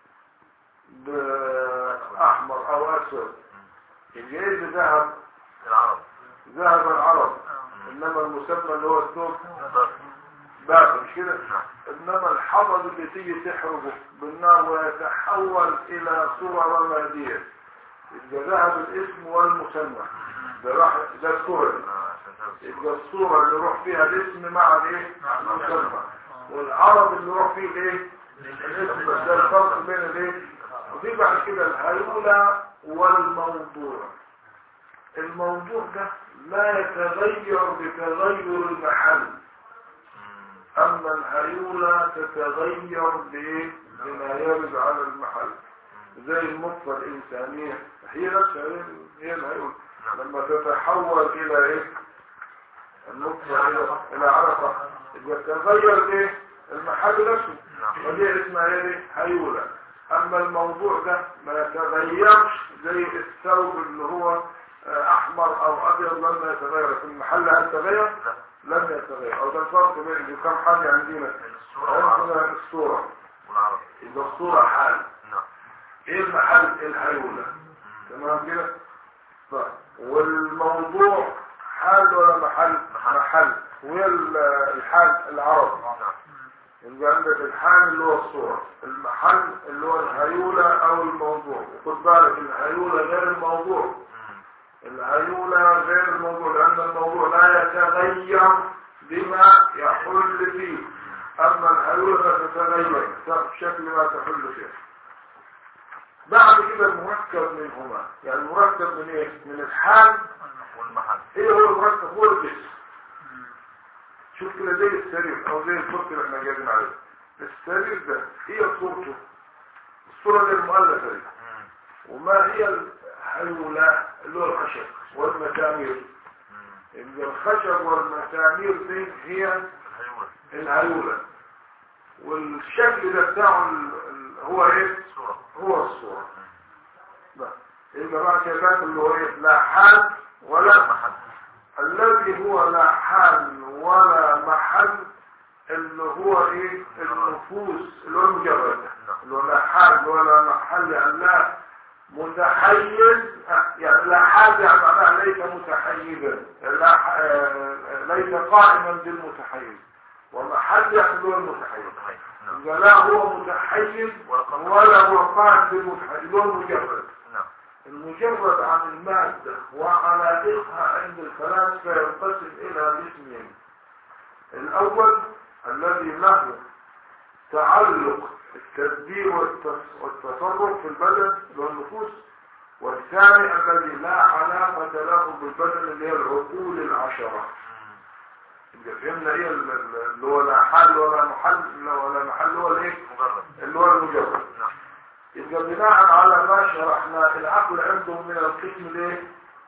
بأحمر أو أسود الجيد ذهب العرض ذهب العرض إنما المسمى اللي هو الثوب ضرب باقي مش كده نعم انما الحطب اللي تيجي تحرقه بالنار ويتحول الى صورة رمادية يبقى ذهب الاسم والمسمى ده راح ده الصورة دي. آه، عشان تعرف يبقى الصورة اللي يروح فيها الاسم مع الايه المسمى والعرض اللي يروح فيه الايه الاسم بس ده الفرق بين الايه وفي بعد كده الهيولى والموضوع الموضوع ده لا يتغير بتغير المحل أما الهيولى تتغير بإيه؟ بما يرد على المحل زي النطفة الإنسانية هي نفسها هي- هي الهيولى لما تتحول إلى إيه؟ النطفة إلى إلى علقة يبقى تغير إيه؟ المحل نفسه ودي اسمها إيه؟ هيولى أما الموضوع ده ما يتغيرش زي الثوب اللي هو آه، أحمر أو أبيض لما يتغير في المحل هل تغير؟ لا لم يتغير او ده الفرق بين كم حاجة عندنا بين الصورة والعرض عندنا الصورة والعرض يبقى الصورة حال نعم ايه المحل الهيولة تمام كده طيب والموضوع حال ولا محل محل. محل وهي ال- الحال العرض نعم يبقى عندك الحال اللي هو الصورة المحل اللي هو الهيولة او الموضوع وخد بالك الهيولة غير الموضوع مم. الهيولى غير الموضوع لأن الموضوع لا يتغير بما يحل فيه أما الهيولى تتغير بشكل ما تحل فيه بعد كده المركب منهما يعني المركب من ايه؟ من الحال والمحل ايه هو المركب هو الجسم شوف كده زي السرير او زي الكرسي اللي احنا جايبين عليه السرير ده هي صورته الصورة دي المؤلفة دي مم. وما هي الهيولى اللي هو الخشب والمسامير مم. يبقى الخشب والمسامير دي هي الهيولة الهيولى والشكل ده بتاعه ال- ال- هو ايه الصورة هو الصورة بس. يبقى بقى كده اللي هو ايه لا حال ولا ولا محل الذي هو لا حال ولا محل اللي هو ايه النفوس اللي هو المجرد اللي هو لا حال ولا محل يعني لا متحيز يعني لا حال يعني معناها ليس متحيزا لا ح- آه، ليس قائما بالمتحيز ومحل يعني اللي هو المتحيز متحيز. نعم يبقى لا هو متحيز ولا هو قائم بالمتحيز اللي هو المجرد نعم المجرد عن المادة وعلاقتها عند الفلاسفة ينقسم إلى قسمين الأول الذي له تعلق التدبير والتص- والتصرف في البدن اللي هو النفوس والثاني الذي لا علاقة له بالبدن اللي هي العقول العشرة مم. يبقى فهمنا ايه ال- ال- اللي هو لا حل ولا محل ولا محل هو الايه مجرد اللي هو المجرد نعم يبقى بناء على ما شرحنا العقل عنده من القسم الايه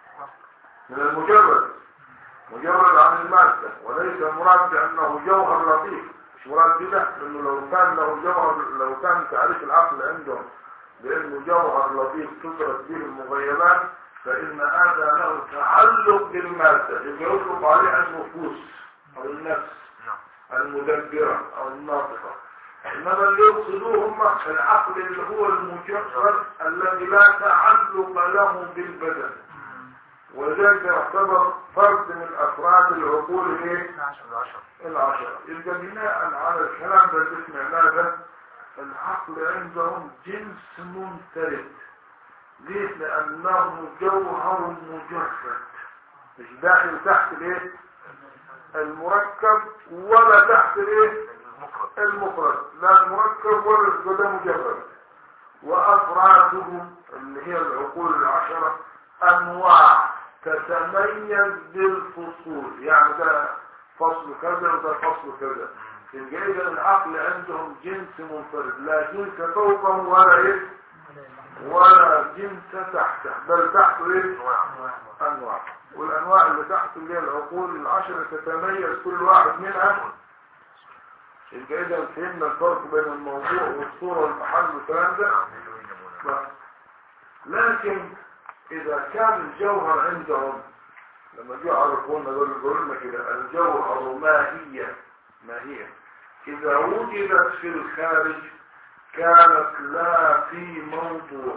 من المجرد مجرد عن المادة وليس مراد بأنه جوهر لطيف مش مراد كده لأنه لو كان له جوهر لو كان تعريف العقل عندهم بأنه جوهر لطيف تدرك به المغيبات فإن هذا له تعلق بالمادة يبقى يطلق عليه النفوس أو النفس نعم المدبرة أو الناطقة إنما اللي يقصدوه هم العقل اللي هو المجرد الذي لا تعلق له بالبدن ولذلك يعتبر فرد من أفراد العقول الايه؟ العشر العشرة يبقى بناء على الكلام ده اللي سمعناه ده العقل عندهم جنس ممتلئ ليه لأنه جوهر مجرد مش داخل تحت الايه المركب ولا تحت الايه المفرد المفرد لا المركب ولا ده مجرد وأفرادهم اللي هي العقول العشرة أنواع تتميز بالفصول يعني ده فصل كذا وده فصل كذا الجيدة العقل عندهم جنس منفرد لا جنس فوقه ولا إيه ولا جنس تحته بل تحته إيه انواع أنواع والأنواع اللي تحت اللي هي العقول العشرة تتميز كل واحد منها يبقى إذا فهمنا الفرق بين الموضوع والصورة والمحل والكلام ده بس. لكن إذا كان الجوهر عندهم لما جاء عرفونا دول يقولوا لنا كده الجوهر ماهية ماهية إذا وجدت في الخارج كانت لا في موضوع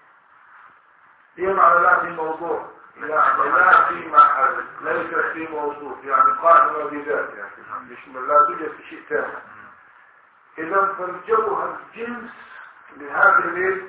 ايه معنى لا في موضوع يعني لا في محل ليست في موصوف يعني قائمة بذات يعني مش لا توجد في شيء ثاني اذا فالجوهر جنس لهذه الايه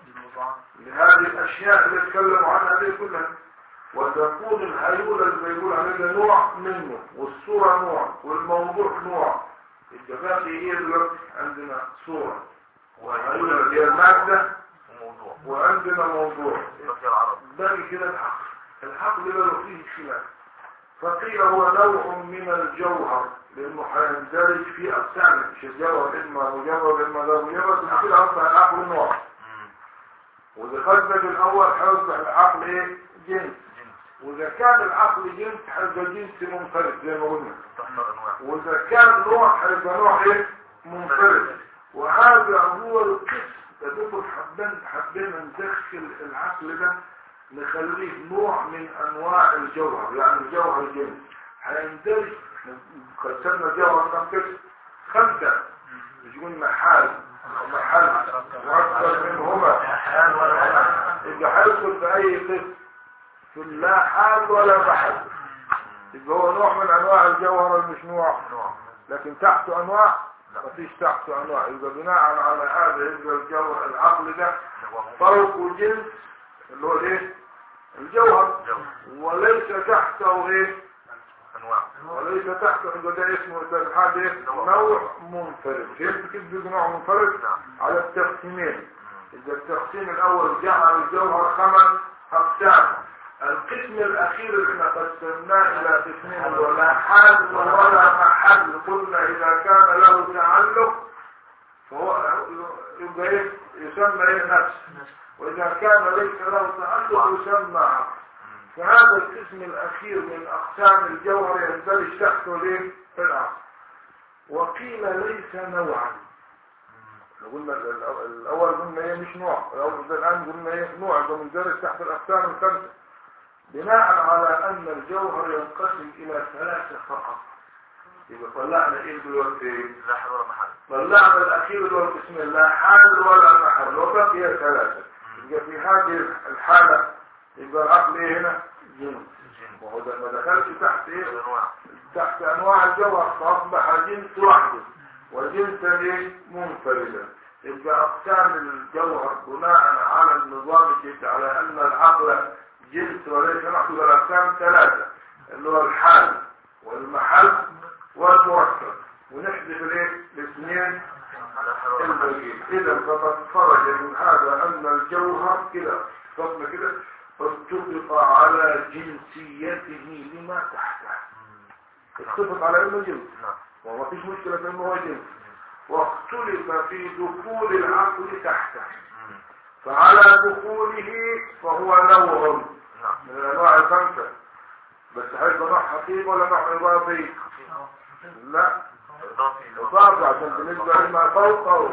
لهذه الاشياء اللي اتكلموا عنها دي كلها وتكون الهيولة اللي بيقول عليها نوع منه والصورة نوع والموضوع نوع الجفاف ايه دلوقتي عندنا صورة والهيولة اللي هي المادة وموضوع وعندنا موضوع بقي العرب باقي كده الحقل الحقل ده لو فيه خلاف فقيل هو نوع من الجوهر لانه هيندرج في اقسام مش الجوهر اما مجرد اما لا مجرد بس كده اصبح العقل نوع مم. واذا خدنا الاول هيصبح العقل ايه جنس جنس واذا كان العقل جنس هيبقى جنس منفرد زي ما قلنا تحمل انواع واذا كان نوع هيبقى نوع ايه منفرد وهذا هو القسم تدخل حبين حبينا ندخل العقل ده نخليه نوع من انواع الجوهر يعني الجوهر الجنس هيندرج قسمنا الجوهر كم قسم خمسه مش قلنا حال ومحل واكثر منهما حال ولا محل. يبقى هيدخل في اي قسم في لا حال ولا محل يبقى هو نوع من انواع الجوهر مش نوع نوع لكن تحته انواع لا. مفيش تحته انواع يبقى بناء على هذا يبقى الجوهر العقل ده هو فوق جنس اللي هو الايه الجوهر جو وليس تحته ايه انواع وليس تحته يبقى ده اسمه ده هذا ايه نوع منفرد فهمت كيف بيبقى نوع منفرد نعم على التقسيمين مم. إذا التقسيم الأول جعل الجوهر خمس أقسام القسم الأخير اللي احنا قسمناه إلى قسمين ولا حال ولا محل قلنا إذا كان له تعلق فهو يبقى إيه؟ يسمى إيه نفس وإذا كان ليس له تعلق يسمى عقل مم. فهذا القسم الأخير من أقسام الجوهر يندرج تحته ليه؟ العقل وقيل ليس نوعا لو قلنا ال- ال- الاول قلنا ايه مش نوع الاول ده الان قلنا ايه نوع ده مندرج تحت الاقسام الخمسه بناء على ان الجوهر ينقسم الى ثلاثه فقط يبقى طلعنا ايه دلوقتي لا حل ولا محل طلعنا الاخير اللي هو القسم لا حال ولا محل وبقي ثلاثه يبقى في هذه الحاله يبقى العقل ايه هنا جنس جنس وهو ده ما دخلش تحت ايه انواع تحت انواع الجوهر فاصبح جنس واحد وجنسا ايه منفردا يبقى اقسام الجوهر بناء على النظام كده على ان العقل جنس وليس نحو الاقسام ثلاثه اللي هو الحال والمحل والمركب ونحذف الايه الاثنين لا حل ولا محل الباقيين اذا فقد خرج من هذا ان الجوهر كده فصل كده اتفق على جنسيته لما تحته اتفق على انه جنس نعم وما فيش مشكلة في انه هو جنس واختلف في دخول العقل تحته مم. فعلى دخوله فهو نوع نعم من الانواع الخمسة بس هيبقى نوع حقيقي ولا نوع اضافي لا اضافي اضافي عشان بالنسبة لما فوقه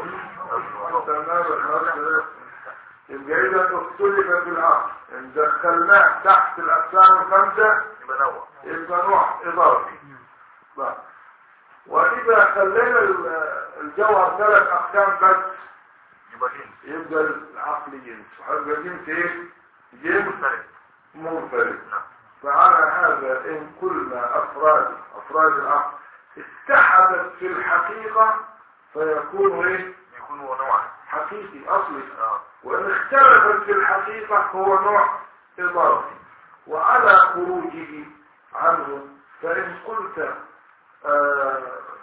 يبقى اذا اختلف في العقل ان دخلناه تحت الاقسام الخمسة يبقى نوع يبقى نوع اضافي بقى. واذا خلينا ال- الجوهر ثلاث اقسام بس يبقى جنس يبقى العقل جنس هيبقى جنس ايه جنس مختلف منفرد نعم فعلى هذا ان قلنا افراد افراد العقل اتحدت في الحقيقة فيكون ايه يكون هو نوعا حقيقي أصلي اه وإن اختلفت في الحقيقة هو نوع إضافي وعلى خروجه عنه فإن قلت آه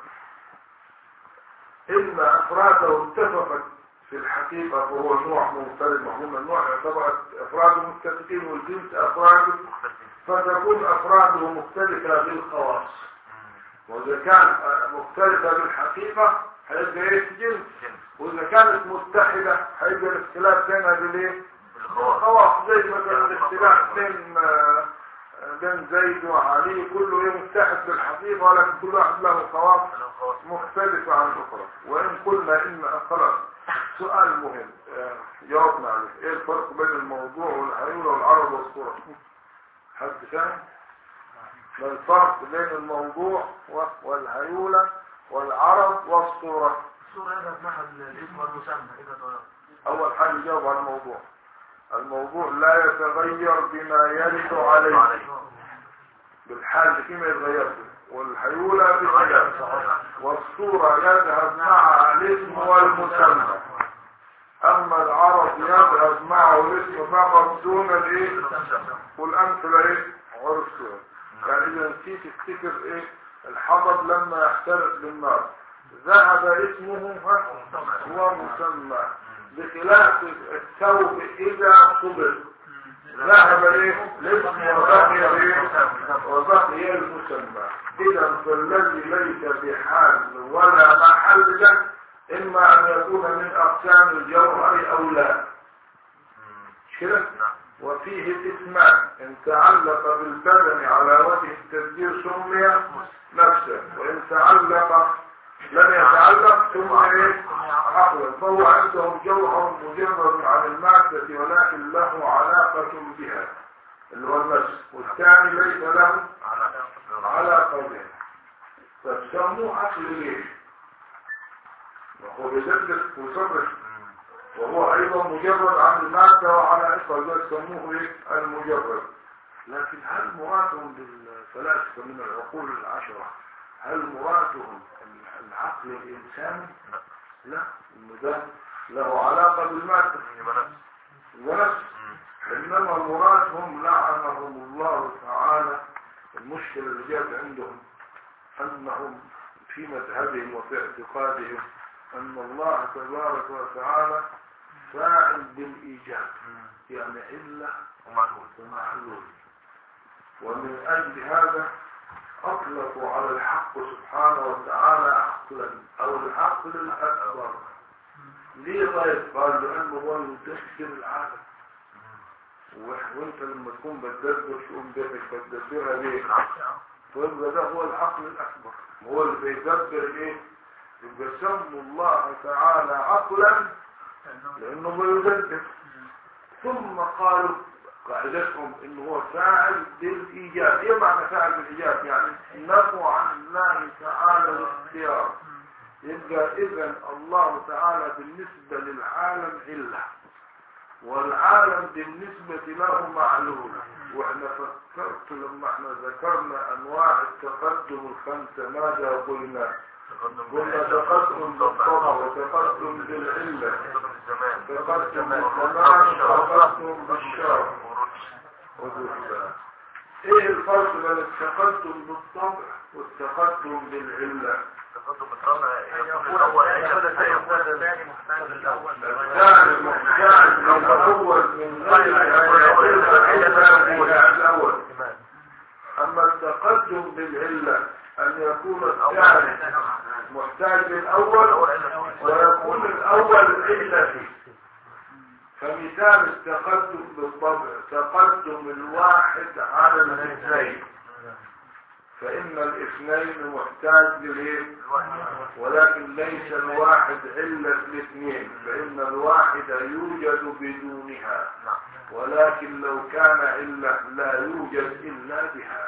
إن أفراده اتفقت في الحقيقة فهو نوع منفرد مفهوم النوع يعتبر أفراده متفقين والجنس أفراده مختلفين فتكون أفراده مختلفة بالخواص وإذا كان آه، مختلفة بالحقيقة هيبقى إيه جنس جنس وإذا كانت متحدة هيبقى الاختلاف بينها بالإيه؟ بالخواص خلاص زي مثلا الاختلاف بين آه، بين زيد وعلي كله ايه متحد بالحقيقة ولكن كل واحد له خواص الخواص مختلفة عن الأخرى وإن قلنا إن خلاص سؤال مهم آه، جاوبنا عليه إيه الفرق بين الموضوع والحيولة والعرض والصورة حد فاهم؟ ما الفرق بين الموضوع و- والهيولة والعرض والصورة الصورة يذهب نحو الاسم والمسمى إذا تغير أول حاجة جاوب على الموضوع الموضوع لا يتغير بما يرد عليه بالحال فيما يتغير به والحيولة بخلاف والصورة يذهب مع الاسم والمسمى أما العرب يذهب معه الاسم فقط دون الايه والأمثلة ايه عرفتها يعني إذا نسيت تفتكر ايه الحطب لما يحترق بالنار ذهب اسمه ها هو مسمى بخلاف الثوب إذا صبر ذهب ايه الاسم وبقي ايه وبقي المسمى اذا فالذي ليس بحال ولا محل له اما ان يكون من اقسام الجوهر او لا مش كده نعم وفيه الاسمان ان تعلق بالبدن على وجه التسجيل سمي نفسه وان تعلق لم يتعلق ثم ايه عقلا فهو عندهم جوهر مجرد عن المادة ولكن له علاقة بها اللي هو النفس والثاني ليس له على علاقة بها فسموه عقل ليه وهو بيدرس ويصرف وهو ايضا مجرد عن المادة وعلى عقل ذلك سموه ايه المجرد لكن هل مرادهم بالفلاسفة من العقول العشرة هل مرادهم العقل الإنساني لا. لا إنه ده له علاقة بالمادة يبقى نفس ونفس إنما مرادهم لعنهم الله تعالى المشكلة اللي جات عندهم أنهم في مذهبهم وفي اعتقادهم أن الله تبارك وتعالى فاعل بالإيجاب يعني علة ومعلول ومحلول ومن أجل هذا أطلقوا على الحق سبحانه وتعالى عقلا أو العقل الأكبر ليه طيب قال لأنه هو يدبر العالم و- وانت لما تكون بتدبر شؤون بيتك بتدبرها ليه فيبقى ده هو العقل الأكبر هو اللي بيدبر ايه يبقى سموا الله تعالى عقلا لأنه بيدبر ثم قالوا قاعدتهم انه هو فاعل بالايجاب ايه معنى فاعل بالايجاب يعني نفوا عن الله تعالى الاختيار يبقى اذا الله تعالى بالنسبة للعالم علة والعالم بالنسبة له معلول واحنا فكرت لما احنا ذكرنا انواع التقدم الخمسة ماذا قلنا قلنا تقدم بالطبع وتقدم بالعلة تقدم الزمان تقدم بالزمان وتقدم بالشر وبالله ايه الفرق بين التقدم بالطبع والتقدم بالعلة تقدم الطبع يكون الأول يكون الثاني محتاج للأول الثاني محتاج من الاول من غير ان يكون الاول اما التقدم بالعلة ان يكون الثاني محتاج للاول ويكون الاول علة فيه فمثال التقدم بالطبع تقدم الواحد على الاثنين فإن الاثنين محتاج للإيه؟ ولكن ليس الواحد علة الاثنين فإن الواحد يوجد بدونها ولكن لو كان علة لا يوجد إلا بها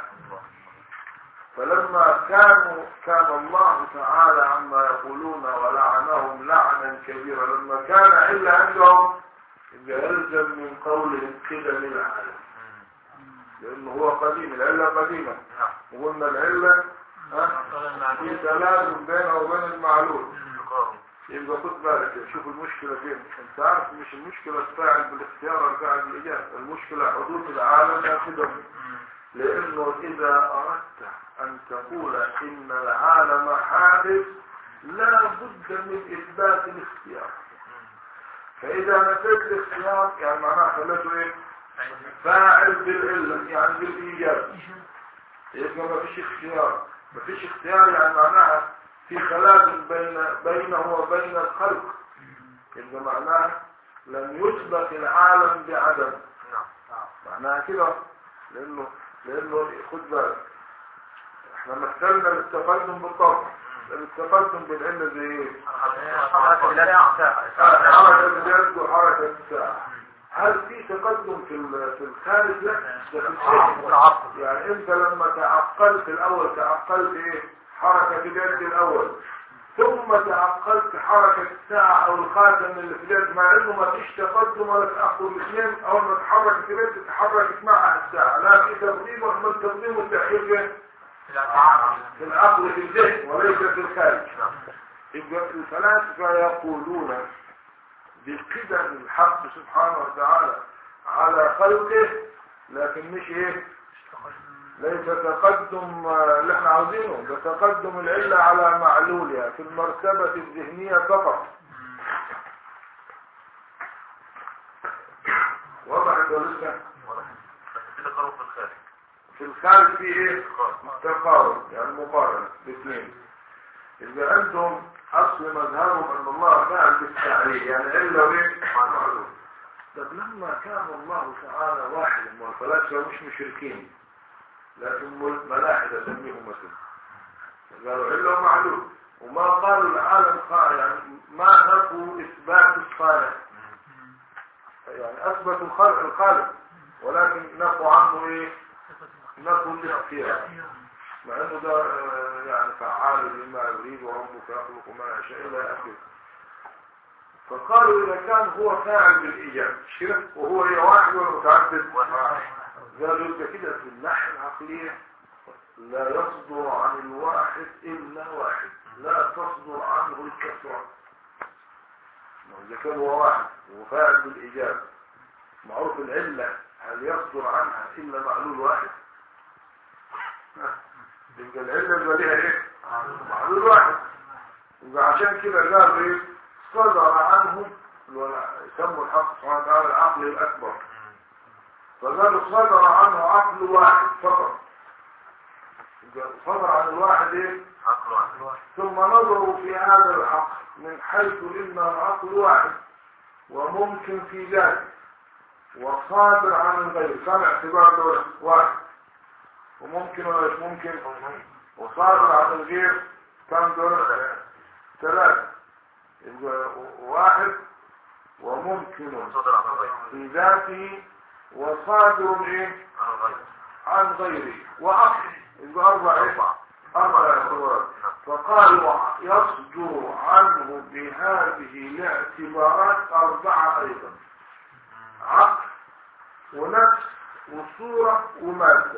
فلما كانوا كان الله تعالى عما يقولون ولعنهم لعنا كبيرا لما كان علة عندهم يبقى يلزم من قولهم قدم العالم لأنه هو قديم العلة قديمة وقلنا العلة ها؟ في تلازم بينه وبين المعلول يبقى خد بالك شوف المشكلة فين انت عارف مش المشكلة الفاعل بالاختيار ولا الفاعل بالإيجاب المشكلة حدوث العالم ياخدهم لأنه إذا أردت أن تقول إن العالم حادث لا بد من إثبات الاختيار فإذا نفيت الاختيار يعني معناها خلته إيه فاعل بالعلة يعني بالإيجاب يبقى ما فيش اختيار ما فيش اختيار يعني معناها في خلاف بين بينه وبين الخلق يبقى معناها لم يسبق العالم بعدم نعم معناها كده لانه لانه خد بالك احنا مثلنا التقدم بالطبع التقدم بالعلة زي ايه؟ حركة حركة اليد وحركة الساعة هل في تقدم في ال- في الخارج لا ده في الشيء تعقل. يعني انت لما تعقلت الاول تعقلت ايه حركة اليد الاول ثم تعقلت حركة الساعة او الخاتم اللي في اليد مع انه ما فيش تقدم ولا تأخر الاثنين اول ما تحركت اليد تحركت معها الساعة لا في تقديم ولا التقديم والتأخير فين؟ في العقل في الذهن وليس في الخارج يبقى الفلاسفة يقولون بقدم الحق سبحانه وتعالى على خلقه لكن مش ايه ليس تقدم آه، اللي احنا عاوزينه ده تقدم العلة على معلولها في المرتبة الذهنية فقط وضحت ولا لسه؟ كده قالوا في الخارج في الخارج في ايه تقارب يعني مقارنة باثنين إذا عندهم أصل مذهبهم أن الله فعل بالتعليل يعني إلا وإيه معلوم طب لما كان الله تعالى واحدا والفلاسفة مش مشركين لكن ملاحدة سميهم مثلا قالوا إلا معلوم وما قالوا العالم خالق يعني ما نفوا إثبات الصالح يعني أثبتوا الخالق الخالق ولكن نفوا عنه إيه نفوا الاختيار مع انه ده آه، يعني فعال لما يريد وربك يخلق ما يشاء الى اخره فقالوا اذا كان هو فاعل بالايجاب شرك وهو هي واحد ولا متعدد قالوا يبقى كده في الناحيه العقليه لا يصدر عن الواحد الا واحد لا تصدر عنه الكثره ما اذا كان هو واحد وفاعل بالايجاب معروف العله هل يصدر عنها الا معلول واحد يبقى العلة يبقى ليها ايه معلول واحد يبقى عشان كده قال ايه صدر عنه اللي هو يسموا الحق سبحانه وتعالى العقل الاكبر فقالوا صدر عنه عقل واحد فقط يبقى صدر عن الواحد ايه عقل واحد ثم نظروا في هذا العقل من حيث انه العقل واحد وممكن في ذلك وصادر عن الغير كان اعتبار دول واحد وممكن ولا مش ممكن وصادر عن الغير كم دول ثلاثة يبقى واحد وممكن صدر عن الغير في ذاته وصادر ايه عن الغير عن غيره وعقل يبقى أربع إيه؟ أربعة أربع اعتبارات فقالوا يصدر عنه بهذه الاعتبارات أربعة أيضا عقل ونفس وصورة ومادة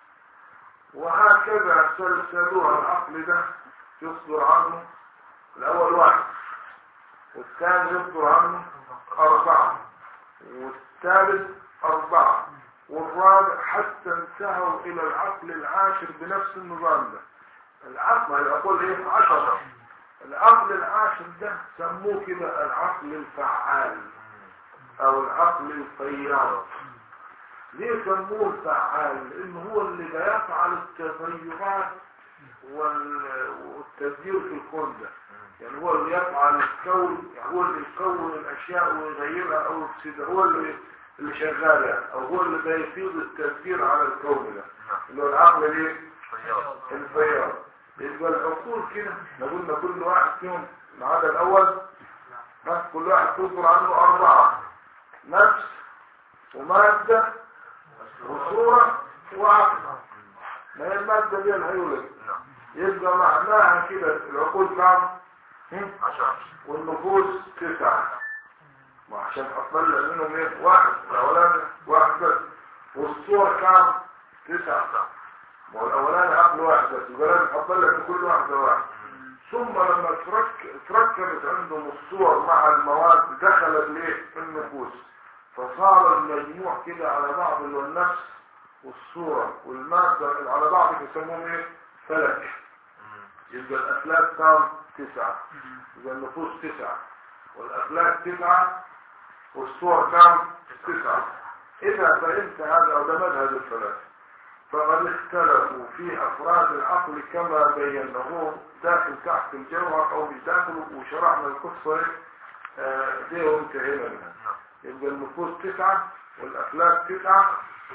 وهكذا سلسلوها العقل ده يصدر عنه الأول واحد والثاني يصدر عنه أربعة والثالث أربعة والرابع حتى انتهوا إلى العقل العاشر بنفس النظام ده العقل هيقول إيه عشرة العقل العاشر ده سموه كده العقل الفعال أو العقل الطيار ليه سموه الفعال لأنه هو اللي بيفعل التغيرات وال- والتدبير في الكون ده يعني هو اللي يفعل الكون يعني هو اللي يكون الأشياء ويغيرها أو يفسدها هو اللي اللي شغال يعني أو هو اللي بيفيض التدبير على الكون ده اللي هو العقل ليه طيار الفيار يبقى العقول كده لو قلنا كل واحد فيهم ما عدا الأول ها كل واحد تصدر عنه أربعة نفس ومادة وصورة وعقل ما هي المادة دي الهيولد نعم يبقى معناها كده العقول كام؟ هم؟ عشرة والنفوس تسعة ما عشان أطلع منهم ايه؟ واحد الأولاني واحد بس والصور كام؟ تسعة ما هو الأولاني عقل واحد بس يبقى لازم أطلع من كل واحدة واحد ثم لما ترك- تركبت عندهم الصور مع المواد دخلت ليه النفوس فصار المجموع كده على بعض اللي هو النفس والصورة والمادة على بعض يسموهم ايه فلك يبقى الأفلاك كام تسعة يبقى النفوس تسعة والأفلاك تسعة والصور كام تسعة إذا فهمت هذا أو ده مذهب الفلاسفة فقد اختلفوا في أفراد العقل كما بينا هو داخل تحت الجوهر أو مش داخل وشرحنا القصة آه، دي وانتهينا منها يبقى النفوس تسعة والأفلاك تسعة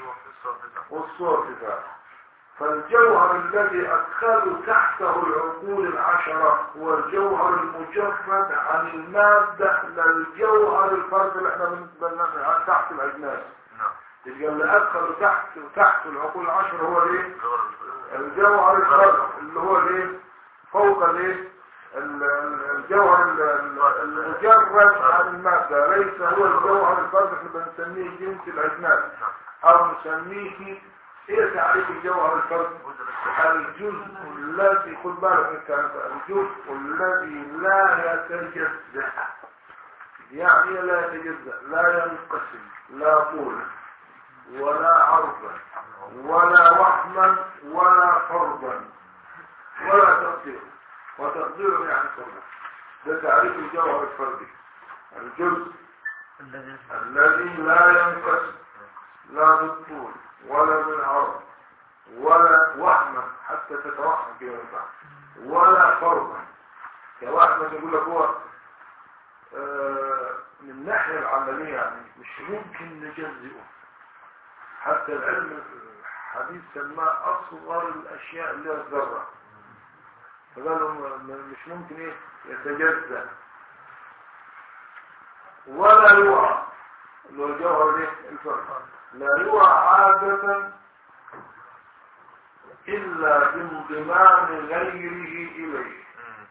والصور تسعة فالجوهر الذي أدخلوا تحته العقول العشرة هو الجوهر المجرد عن المادة للجوهر الفرد اللي احنا بنسميه تحت الأجناس يبقى اللي أدخلوا تحت تحت العقول العشرة هو الايه؟ الجوهر الفرد اللي هو الايه؟ فوق الايه؟ ال- ال- الجوهر ال- ال- المجرد عن المادة ليس هو الجوهر الفرد احنا بنسميه جنس الأجناس أو نسميه ايه تعريف الجوهر الفرد؟ الجزء الذي خد بالك من الكلام ده، الجزء الذي لا يتجزأ يعني إيه لا يتجزأ لا ينقسم لا طولا ولا عرضا ولا وحما ولا فرضا ولا تقدير وتقدير يعني فرضا ده تعريف الجوهر الفردي الجزء الذي الذي لا ينقسم لا بالطول ولا بالعرض ولا وهما حتى تتوهم كده ينفع ولا فرضا كواحد مثلا يقول لك هو آه، من الناحية العملية يعني مش ممكن نجزئه حتى العلم الحديث سماه أصغر الأشياء اللي هي الذرة فقالوا م- م- مش ممكن ايه يتجزأ ولا يوعى اللي هو الجوهر ايه الفرد لا يوعى عادة إلا بانضمام غيره إليه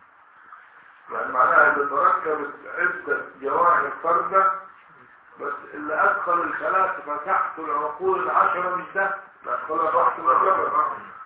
يعني معناها إذا تركبت عدة جواهر فردة بس اللي أدخل الفلاسفة تحت العقول العشرة مش ده لا أدخلها تحت الجبل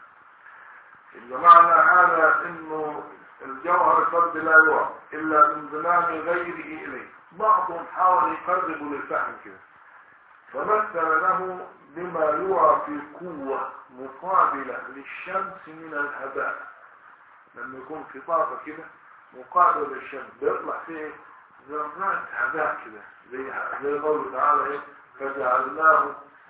إذا معنى هذا إنه الجوهر الفرد لا يوعى إلا بانضمام غيره إليه بعضهم حاول يقربوا للفهم كده فمثل له بما يرى في قوة مقابلة للشمس من الهباء لما يكون في طاقة كده مقابل للشمس بيطلع فيه ذرات هباء كده زي زي قوله تعالى ايه فجعلناه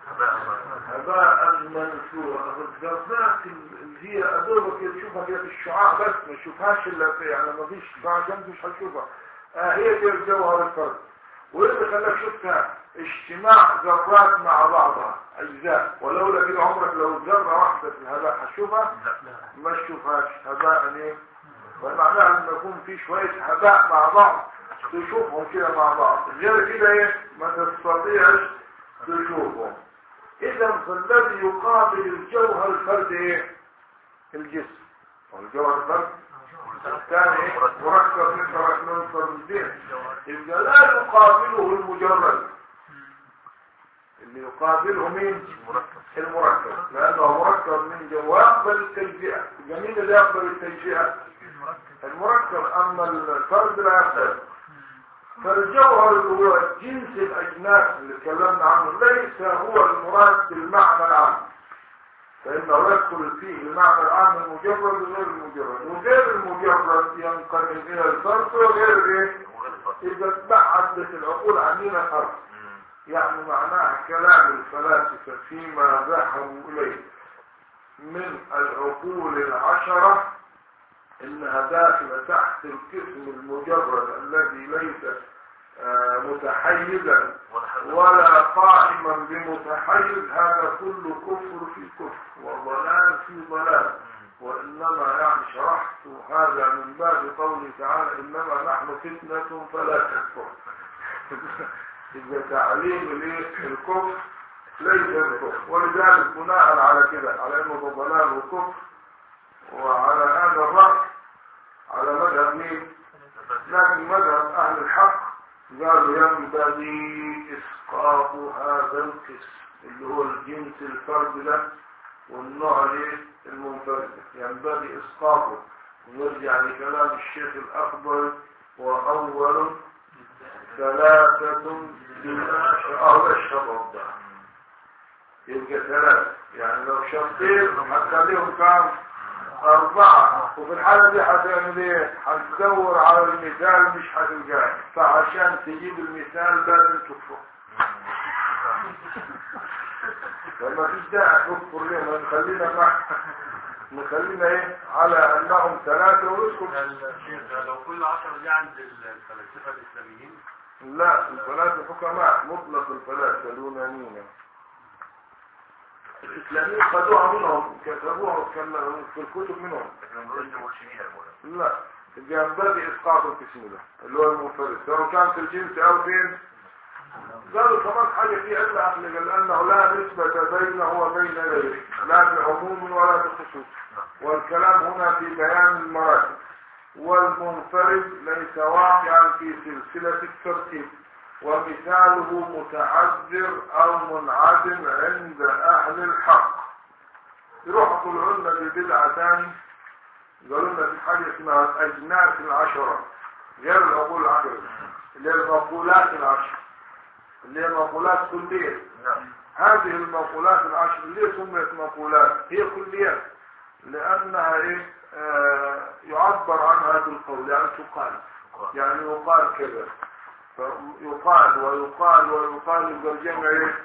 هباء منثورا الذرات اللي هي ادوبك كده تشوفها كده في الشعاع بس ما تشوفهاش الا في يعني ما فيش شعاع شمس مش هتشوفها آه هي دي الجوهر الفرد وايه اللي خلاك شفتها اجتماع ذرات مع بعضها اجزاء ولولا كده عمرك لو ذره واحده في الهباء هتشوفها ما تشوفهاش هباء ايه فمعناها لما يكون في شويه هباء مع بعض تشوفهم كده مع بعض غير كده ايه ما تستطيعش تشوفهم اذا فالذي يقابل الجوهر الفرد ايه الجسم والجوهر الفرد الثاني إيه؟ مركب من من فردين يبقى لا يقابله المجرد اللي يقابله مين المركب لانه مركب من جواه يقبل التجزئه الجميل اللي يقبل التجزئه المركب اما الفرد لا يقبل فالجوهر اللي هو جنس الاجناس اللي اتكلمنا عنه ليس هو المراد بالمعنى العام فانه يدخل فيه المعنى العام المجرد وغير المجرد وغير المجرد ينقسم الى الفرد وغير ايه اذا اتبعدت العقول عنينا فرد يعني معناها كلام الفلاسفة فيما ذهبوا إليه من العقول العشرة إنها داخلة تحت القسم المجرد الذي ليس آه، متحيزا ولا قائما بمتحيز هذا كله كفر في كفر وضلال في ضلال وإنما يعني شرحت هذا من باب قوله تعالى إنما نحن فتنة فلا تكفر إذا تعليم الايه الكفر ليس الكفر ولذلك بناء على كده على انه ده ضلال وكفر وعلى هذا الرأي على مذهب مين لكن مذهب اهل الحق قالوا ينبغي اسقاط هذا القسم اللي هو الجنس الفرد ده والنوع الايه المنفرد ينبغي اسقاطه نرجع لكلام الشيخ الأكبر وأول ثلاثة أو الشرط ده يبقى ثلاثة يعني لو شرطين هتخليهم كام أربعة وفي الحالة دي هتعمل إيه؟ هتدور على المثال مش هتلقاه فعشان تجيب المثال لازم تكفر لما فيش داعي نكفر ليه ما نخلينا مع نخلينا ايه على انهم ثلاثة ونسكت لو كل عشرة دي عند الفلاسفة الإسلاميين لا الفلاسفة حكماء مطلق الفلاسفة اليونانيين الإسلاميين خدوها منهم كتبوها كان في الكتب منهم لكن ما بيقولوش مرشدين يا مولانا لا ينبغي إسقاط القسم ده اللي هو المنفرد سواء كان في الجنس أو فين قالوا كمان حاجة في علة عقل لأنه لا نسبة بينه وبين غيره لا بعموم ولا بخصوص والكلام هنا في بيان المراتب والمنفرد ليس واقعا في سلسلة الترتيب ومثاله متعذر أو منعدم عند أهل الحق يروحوا يطلعوا لنا ببدعة تاني قالوا لنا في حاجة اسمها الأجناس العشرة غير العقول العشرة اللي هي المقولات العشر اللي هي مقولات كلية نعم هذه المقولات العشر ليه سميت مقولات هي كليات لأنها إيه آه يعبر عنها بالقول يعني تقال يعني يقال كذا فيقال ويقال ويقال يبقى الجمع إيه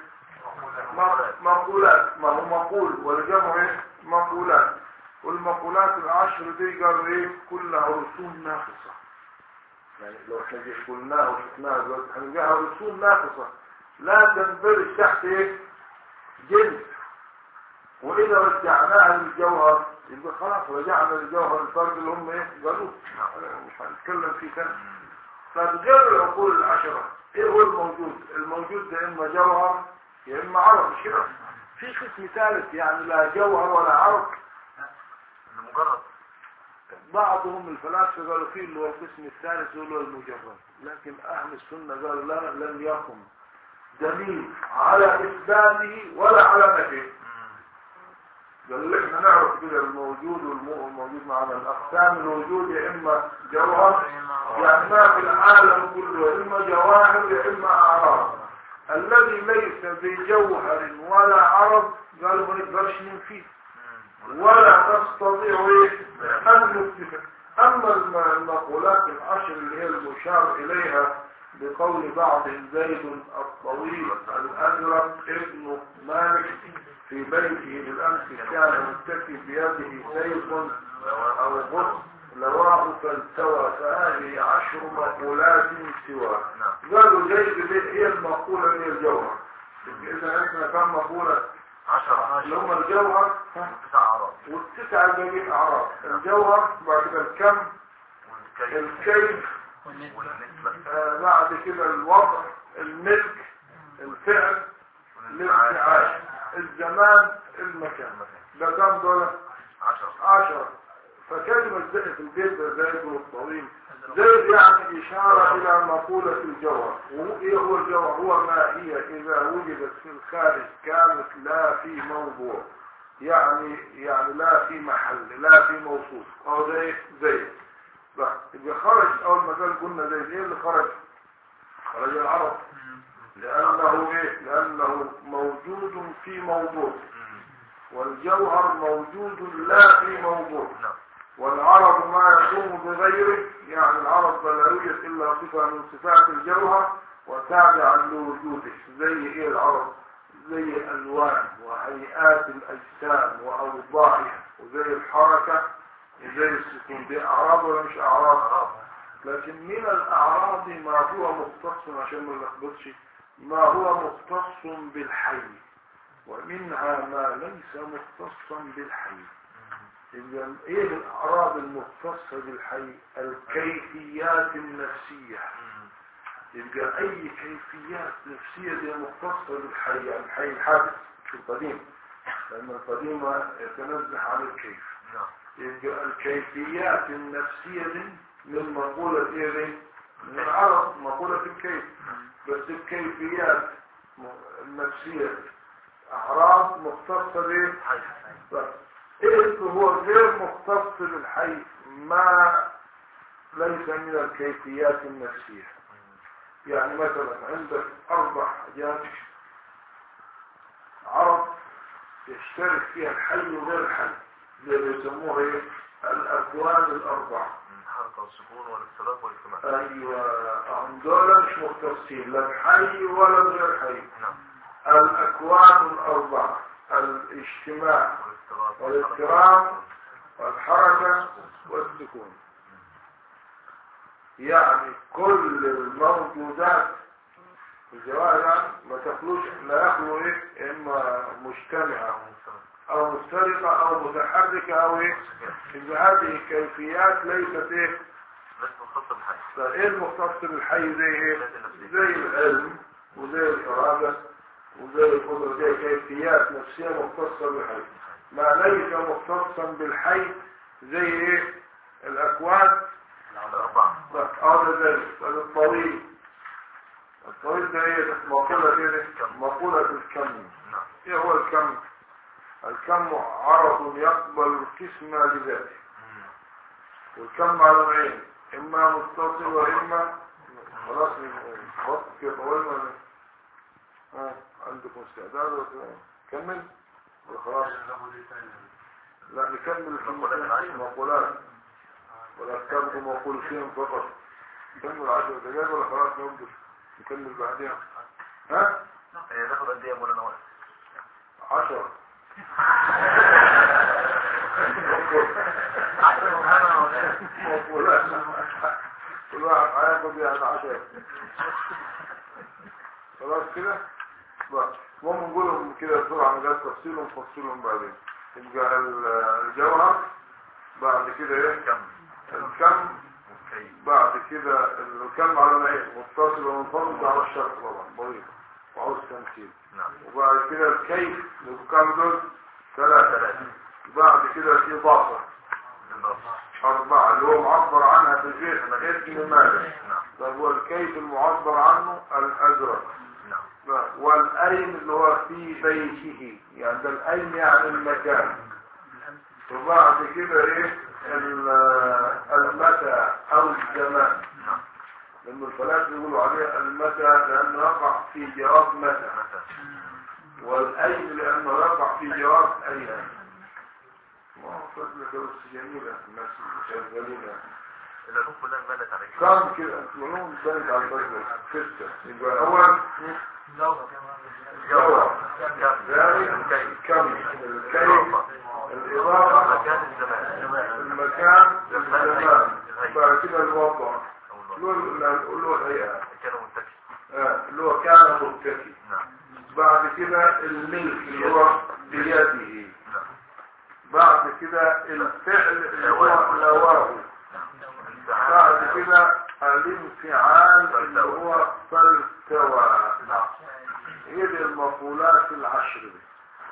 م- مقولات ما هو مقول والجمع إيه مقولات والمقولات العشر دي قالوا إيه كلها رسوم ناقصة يعني لو احنا جي قلناها وشفناها دلوقتي هنلقاها رسوم ناقصة لا تندرج تحت ايه جنس واذا رجعناها للجوهر يبقى خلاص رجعنا للجوهر الفرد اللي هم ايه قالوا مش هنتكلم فيه تاني فغير العقول العشرة ايه هو الموجود الموجود ده اما جوهر يا اما عرض مش كده في قسم ثالث يعني لا جوهر ولا عرض لمجرد بعضهم الفلاسفه قالوا فيه اللي هو القسم الثالث هو المجرد لكن اهل السنه قالوا لا لم يقم دليل على اثباته ولا على نفيه قال لك احنا نعرف كده الموجود والموجود معنا الاقسام الوجود يا اما جوهر يعني ما في العالم كله يا اما جواهر يا اما اعراض الذي ليس بجوهر ولا عرض قالوا ما نقدرش ننفيه ولا نستطيع ايه ان نثبت اما الم- المقولات العشر اللي هي المشار اليها بقول بعض زيد الطويل الازرق ابن مالك في بيته بالامس كان متكي بيده سيف او غصن لواه فالتوى فهذه عشر مقولات سواه نعم قالوا زيد دي هي المقولة اللي هي الجوهر اذا عرفنا كم مقولة عشرة اللي هم الجوهر ها؟ تسع أعراض والتسعة الباقيين أعراض الجوهر بعد كده الكم والكيف الكيف والنسبة آه بعد كده الوضع الملك الفعل الانفعال الزمان المكان ده كم دول عشرة عشرة فكلمة زي في البيت ده زيد والطويل زيد يعني إشارة إلى مقولة الجوهر وهو إيه هو الجوهر هو ما هي إذا وجدت في الخارج كانت لا في موضوع يعني يعني لا في محل لا في موصوف أو زي زيد بقى يبقى خرج أول ما قال قلنا زيد إيه اللي خرج خرج العرب لأنه إيه لأنه موجود في موضوع والجوهر موجود لا في موضوع نعم والعرض ما يقوم بغيره يعني العرض لا يوجد إلا صفة من صفات الجوهر وتابعا لوجوده زي إيه العرض زي ألوان وهيئات الأجسام وأوضاعها وزي الحركة وزي السكون دي أعراض ولا مش أعراض لكن من الأعراض ما هو مختص عشان ما نلخبطش ما هو مختص بالحي ومنها ما ليس مختصا بالحي إذا ايه الاعراض المختصة بالحي الكيفيات النفسية يبقى اي كيفيات نفسية دي مختصة بالحي يعني الحي الحادث في القديم لان القديم يتنزه عن الكيف نعم يبقى الكيفيات النفسية دي من مقولة ايه دي من العرب مقولة الكيف بس الكيفيات النفسية اعراض مختصة بايه حي بس ايه اللي هو غير مختص بالحي ما ليس من الكيفيات النفسية يعني مثلا عندك أربع حاجات عرض يشترك فيها الحي وغير الحي اللي بيسموها ايه الأكوان الأربعة الحركة والسكون والاختلاف والاجتماع أيوة هم دول مش مختصين لا الحي ولا الغير حي نعم الأكوان الأربعة الاجتماع والاضطراب والاضطراب والحركة والسكون يعني كل الموجودات الجواهر يعني ما تخلوش لا يخلو ايه اما مجتمعة او مفترقة او متحركة او ايه ان هذه الكيفيات ليست ايه ليس مختصة بالحي فايه المختص بالحي زي ايه زي العلم وزي الإرادة وزي القدرة زي كيفيات نفسية مختصة بالحي ما ليس مختصا بالحي زي ايه الاكوان الأربعة هذا ذلك هذا الطويل الطويل ده ايه مقولة ايه مقولة الكم نعم ايه هو الكم الكم عرض يقبل القسم لذاته والكم على نوعين اما متصل واما خلاص خط كده طويل ولا إيه؟ ها عندكم استعداد ولا إيه؟ كمل ولا خلاص لا نكمل في مقولات ولا تكمل مقول فيهم فقط نكمل عشر دقائق ولا خلاص نوقف نكمل بعدين ها هي تاخد قد ايه يا مولانا وقت؟ عشر مقولات كل واحد هياخد يعني عشر خلاص كده بقى. المهم نقولهم كده بسرعة من غير تفصيل ونفصلهم بعدين يبقى ال- الجوهر بعد كده ايه كم الكم اوكي بعد كده الكم على نوعين متصل ومنفصل على الشرط طبعا بسيط وعاوز تمثيل نعم وبعد كده الكيف الكم دول ثلاثة ثلاثة بعد كده الإضافة بالضبط أربعة اللي هو معبر عنها في البيت اسم مالك نعم طيب هو الكيف المعبر عنه الأزرق نعم والأين اللي هو في بيته يعني ده الأين يعني المكان وبعد كده ايه ال- المتى او الزمان نعم لأن الفلاسفة يقولوا عليه المتى لأنه يقع في جواب متى مثلا والأين لأنه يقع في جواب أين ما هو فضل درس جميلة الناس اللي شغالين إذا كنت كلها مالت عليك كم كده تقولون بنت على الفضل ستة يبقى أول جوهر ثاني كيف كم الكيف الإضافة مكان الزمان المكان الزمان بعد كده الوضع أول اللي هو اللي هو الهيئة كان متكي آه، اللي هو كان متكي نعم بعد كده الملك اللي هو بيده نعم بعد كده الفعل اللي هو نواه بعد كده الانفعال اللي هو فلتوى نعم هي دي المقولات العشر دي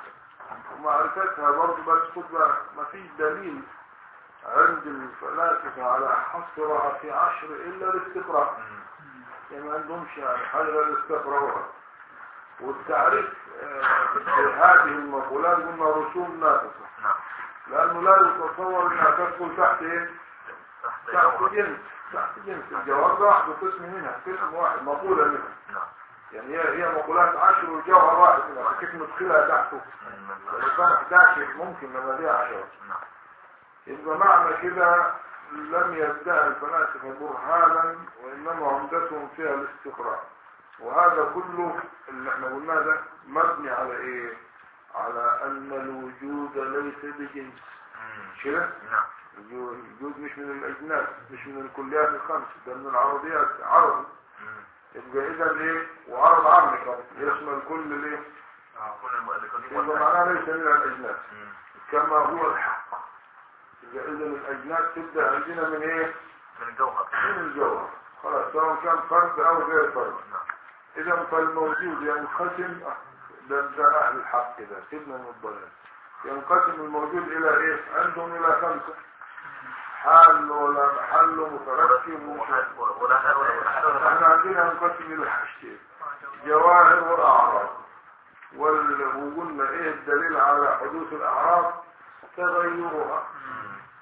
ومعرفتها برضه بس خد بالك مفيش دليل عند الفلاسفة على حصرها في عشر إلا الاستقراء يعني ما عندهمش يعني حاجة غير الاستقراء والتعريف آه، بهذه المقولات قلنا رسوم ناقصة نعم لأنه لا يتصور أنها تدخل تحت إيه؟ تحت تحت جوهر جنس تحت جنس الجواب ده واحد قسم منها قسم واحد مقولة منها نعم يعني هي هي مقولات عشر والجوهر واحد منها كيف ندخلها تحته لو كان 11 ممكن لما دي 10 نعم يبقى معنى كده لم يدعي الفلاسفة برهانا وإنما عمدتهم فيها الاستقراء وهذا كله اللي احنا قلناه ده مبني على ايه على ان الوجود ليس بجنس مش كده نعم الوجود مش من الاجناس مش من الكليات الخمس ده من العرضيات عرض يبقى اذا ايه وعرض عام كمان يشمل كل الايه كل المؤلفات يبقى معناه ليس من الاجناس كما هو الحق يبقى اذا الاجناس تبدا عندنا من ايه من الجوهر من الجوهر خلاص سواء كان فرد او غير فرد نعم اذا فالموجود ينقسم ده ده اهل الحق كده سيبنا من الضلال ينقسم الموجود الى ايه عندهم الى خمسه حال ولا محل متركب ومش- ولا حال ولا حال ولا احنا عندنا ينقسم الى حاجتين جواهر واعراض وال- وقلنا ايه الدليل على حدوث الاعراض تغيرها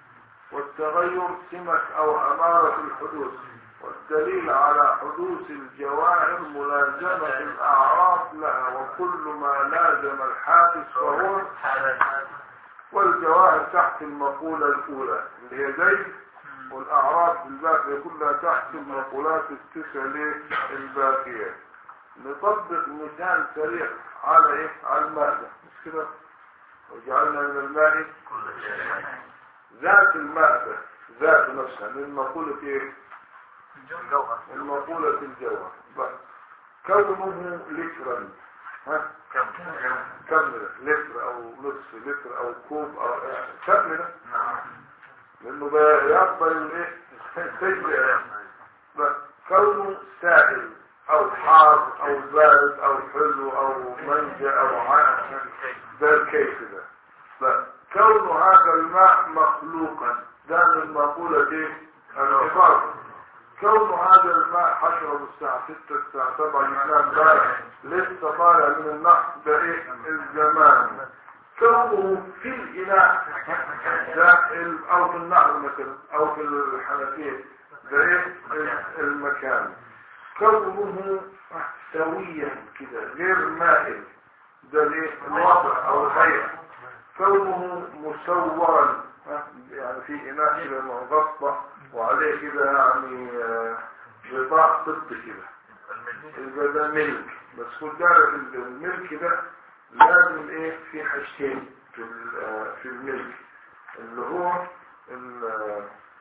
والتغير سمة أو أمارة الحدوث والدليل على حدوث الجواهر ملازمة الأعراض لها وكل ما لازم الحادث فهو والجواهر تحت المقولة الأولى اللي هي زي والأعراض الباقية كلها تحت المقولات التسع ليه الباقية نطبق مثال سريع على ايه على المادة مش كده وجعلنا من الماء كل شيء ذات المادة ذات نفسها من مقولة ايه الجوهر من مقولة الجوهر بس كونه لترا ها كم كمل لتر او نصف لتر او كوب او كمل نعم لانه بقى يقبل الايه التجربة بس كونه سائل او حار او بارد او حلو او منجا او عائق ده الكيف ده لا كون هذا الماء مخلوقا ده من مقولة ايه العبارة كون هذا الماء حشره الساعة 6 الساعة 7 الإسلام بارع لسه طالع من النحر ده ايه الزمان كونه في الإناء ده ال- أو في النهر مثلا أو في الحنفية ده ايه المكان كونه سويا كده غير مائل ده الايه الوضع او الهيئة كونه مسورا ها، يعني في اناء كده مغطى وعليه كده يعني آه، غطاء طبي كده يبقى ده ملك بس خد بالك ال- الملك ده لازم ايه في حاجتين في ال- آه، في الملك اللي هو ال- آه،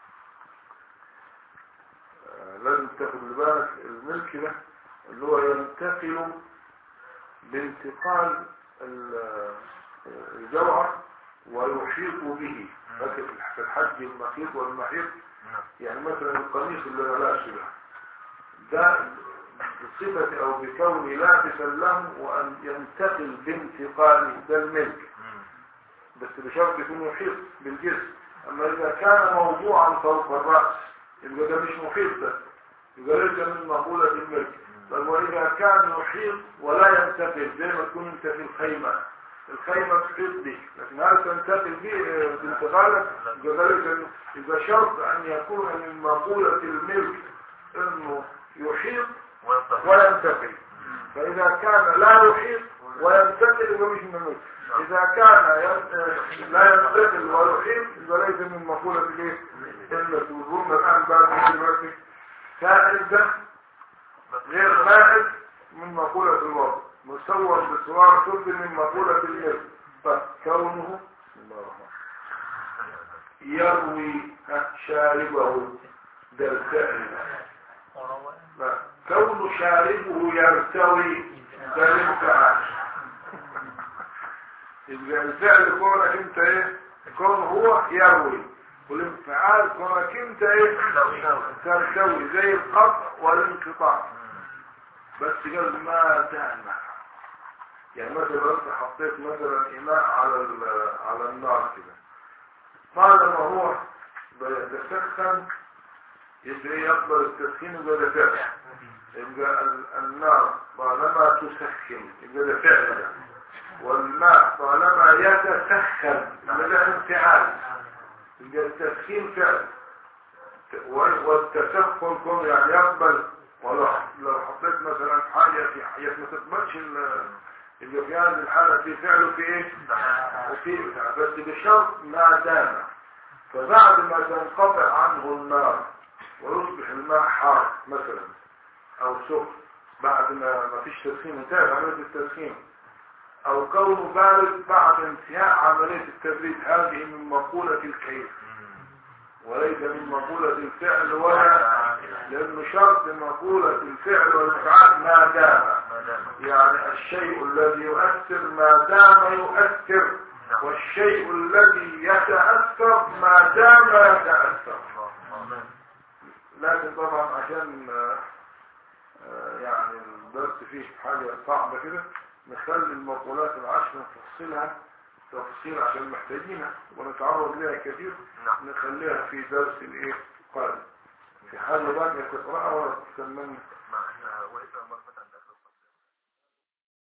آه، لازم تاخد بالك الملك ده اللي هو ينتقل بانتقال ال- الجوهر ويحيط به لكن في الحج المخيط والمحيط يعني مثلا القميص اللي انا لابسه ده ده بصفة او بكوني لابسا له وان ينتقل بانتقاله ده الملك بس بشرط يكون محيط بالجسم اما اذا كان موضوعا فوق الرأس يبقى ده مش محيط ده يبقى ليس من مقولة الملك بل واذا كان يحيط ولا ينتقل زي ما تكون انت في الخيمة الخيمة تحيط بك لكن هل تنتقل به بانتقالك يبقى ذلك يبقى شرط ان يكون من مقولة الملك انه يحيط وينتقل فإذا كان لا يحيط وينتقل يبقى مش من الملك إذا كان ين- لا ينتقل ويحيط يبقى ليس من مقولة الايه؟ الملك وظن الآن بعد دلوقتي سائل ده غير مائل من مقولة الوضع مصور بصور طب من مقولة الملك فكونه بسم الله الرحمن الرحيم. يروي شاربه ده السائل لا كون شاربه يرتوي ده الانفعال يبقى الفعل كونك انت ايه كون هو يروي والانفعال كونك انت ايه ترتوي زي القطع والانقطاع بس قال ما دام يعني مثلا انت حطيت مثلا اناء على ال- على النار كده طالما هو بيتسخن يبقى إيه يقبل التسخين يبقى ده فعل يبقى ال- النار طالما تسخن يبقى ده فعل ده. والماء طالما يتسخن يبقى ده انفعال يبقى التسخين فعل و- والتسخن كون يعني يقبل ولو لو حطيت مثلا حاجة في حاجة ما تقبلش ال- يبقى في هذه الحالة في فعل وفي ايه؟ وفي بس بشرط ما دام فبعد ما تنقطع عنه النار ويصبح الماء حار مثلا او سخن بعد ما ما فيش تسخين انتهت عملية التسخين او كونه بارد بعد انتهاء عملية التبريد هذه من مقولة الكيف وليس من مقولة الفعل ولا لأنه شرط مقولة الفعل والإفعال ما دام يعني الشيء الذي يؤثر ما دام يؤثر والشيء الذي يتأثر ما دام يتأثر لكن طبعا عشان آه، آه، يعني الدرس فيه حاجة صعبة كده نخلي المقولات العشر نفصلها تفصيل عشان محتاجينها ونتعرض لها كثير نخليها في درس الايه قادم في حاجة بقى تقرأها ولا تسمني ما احنا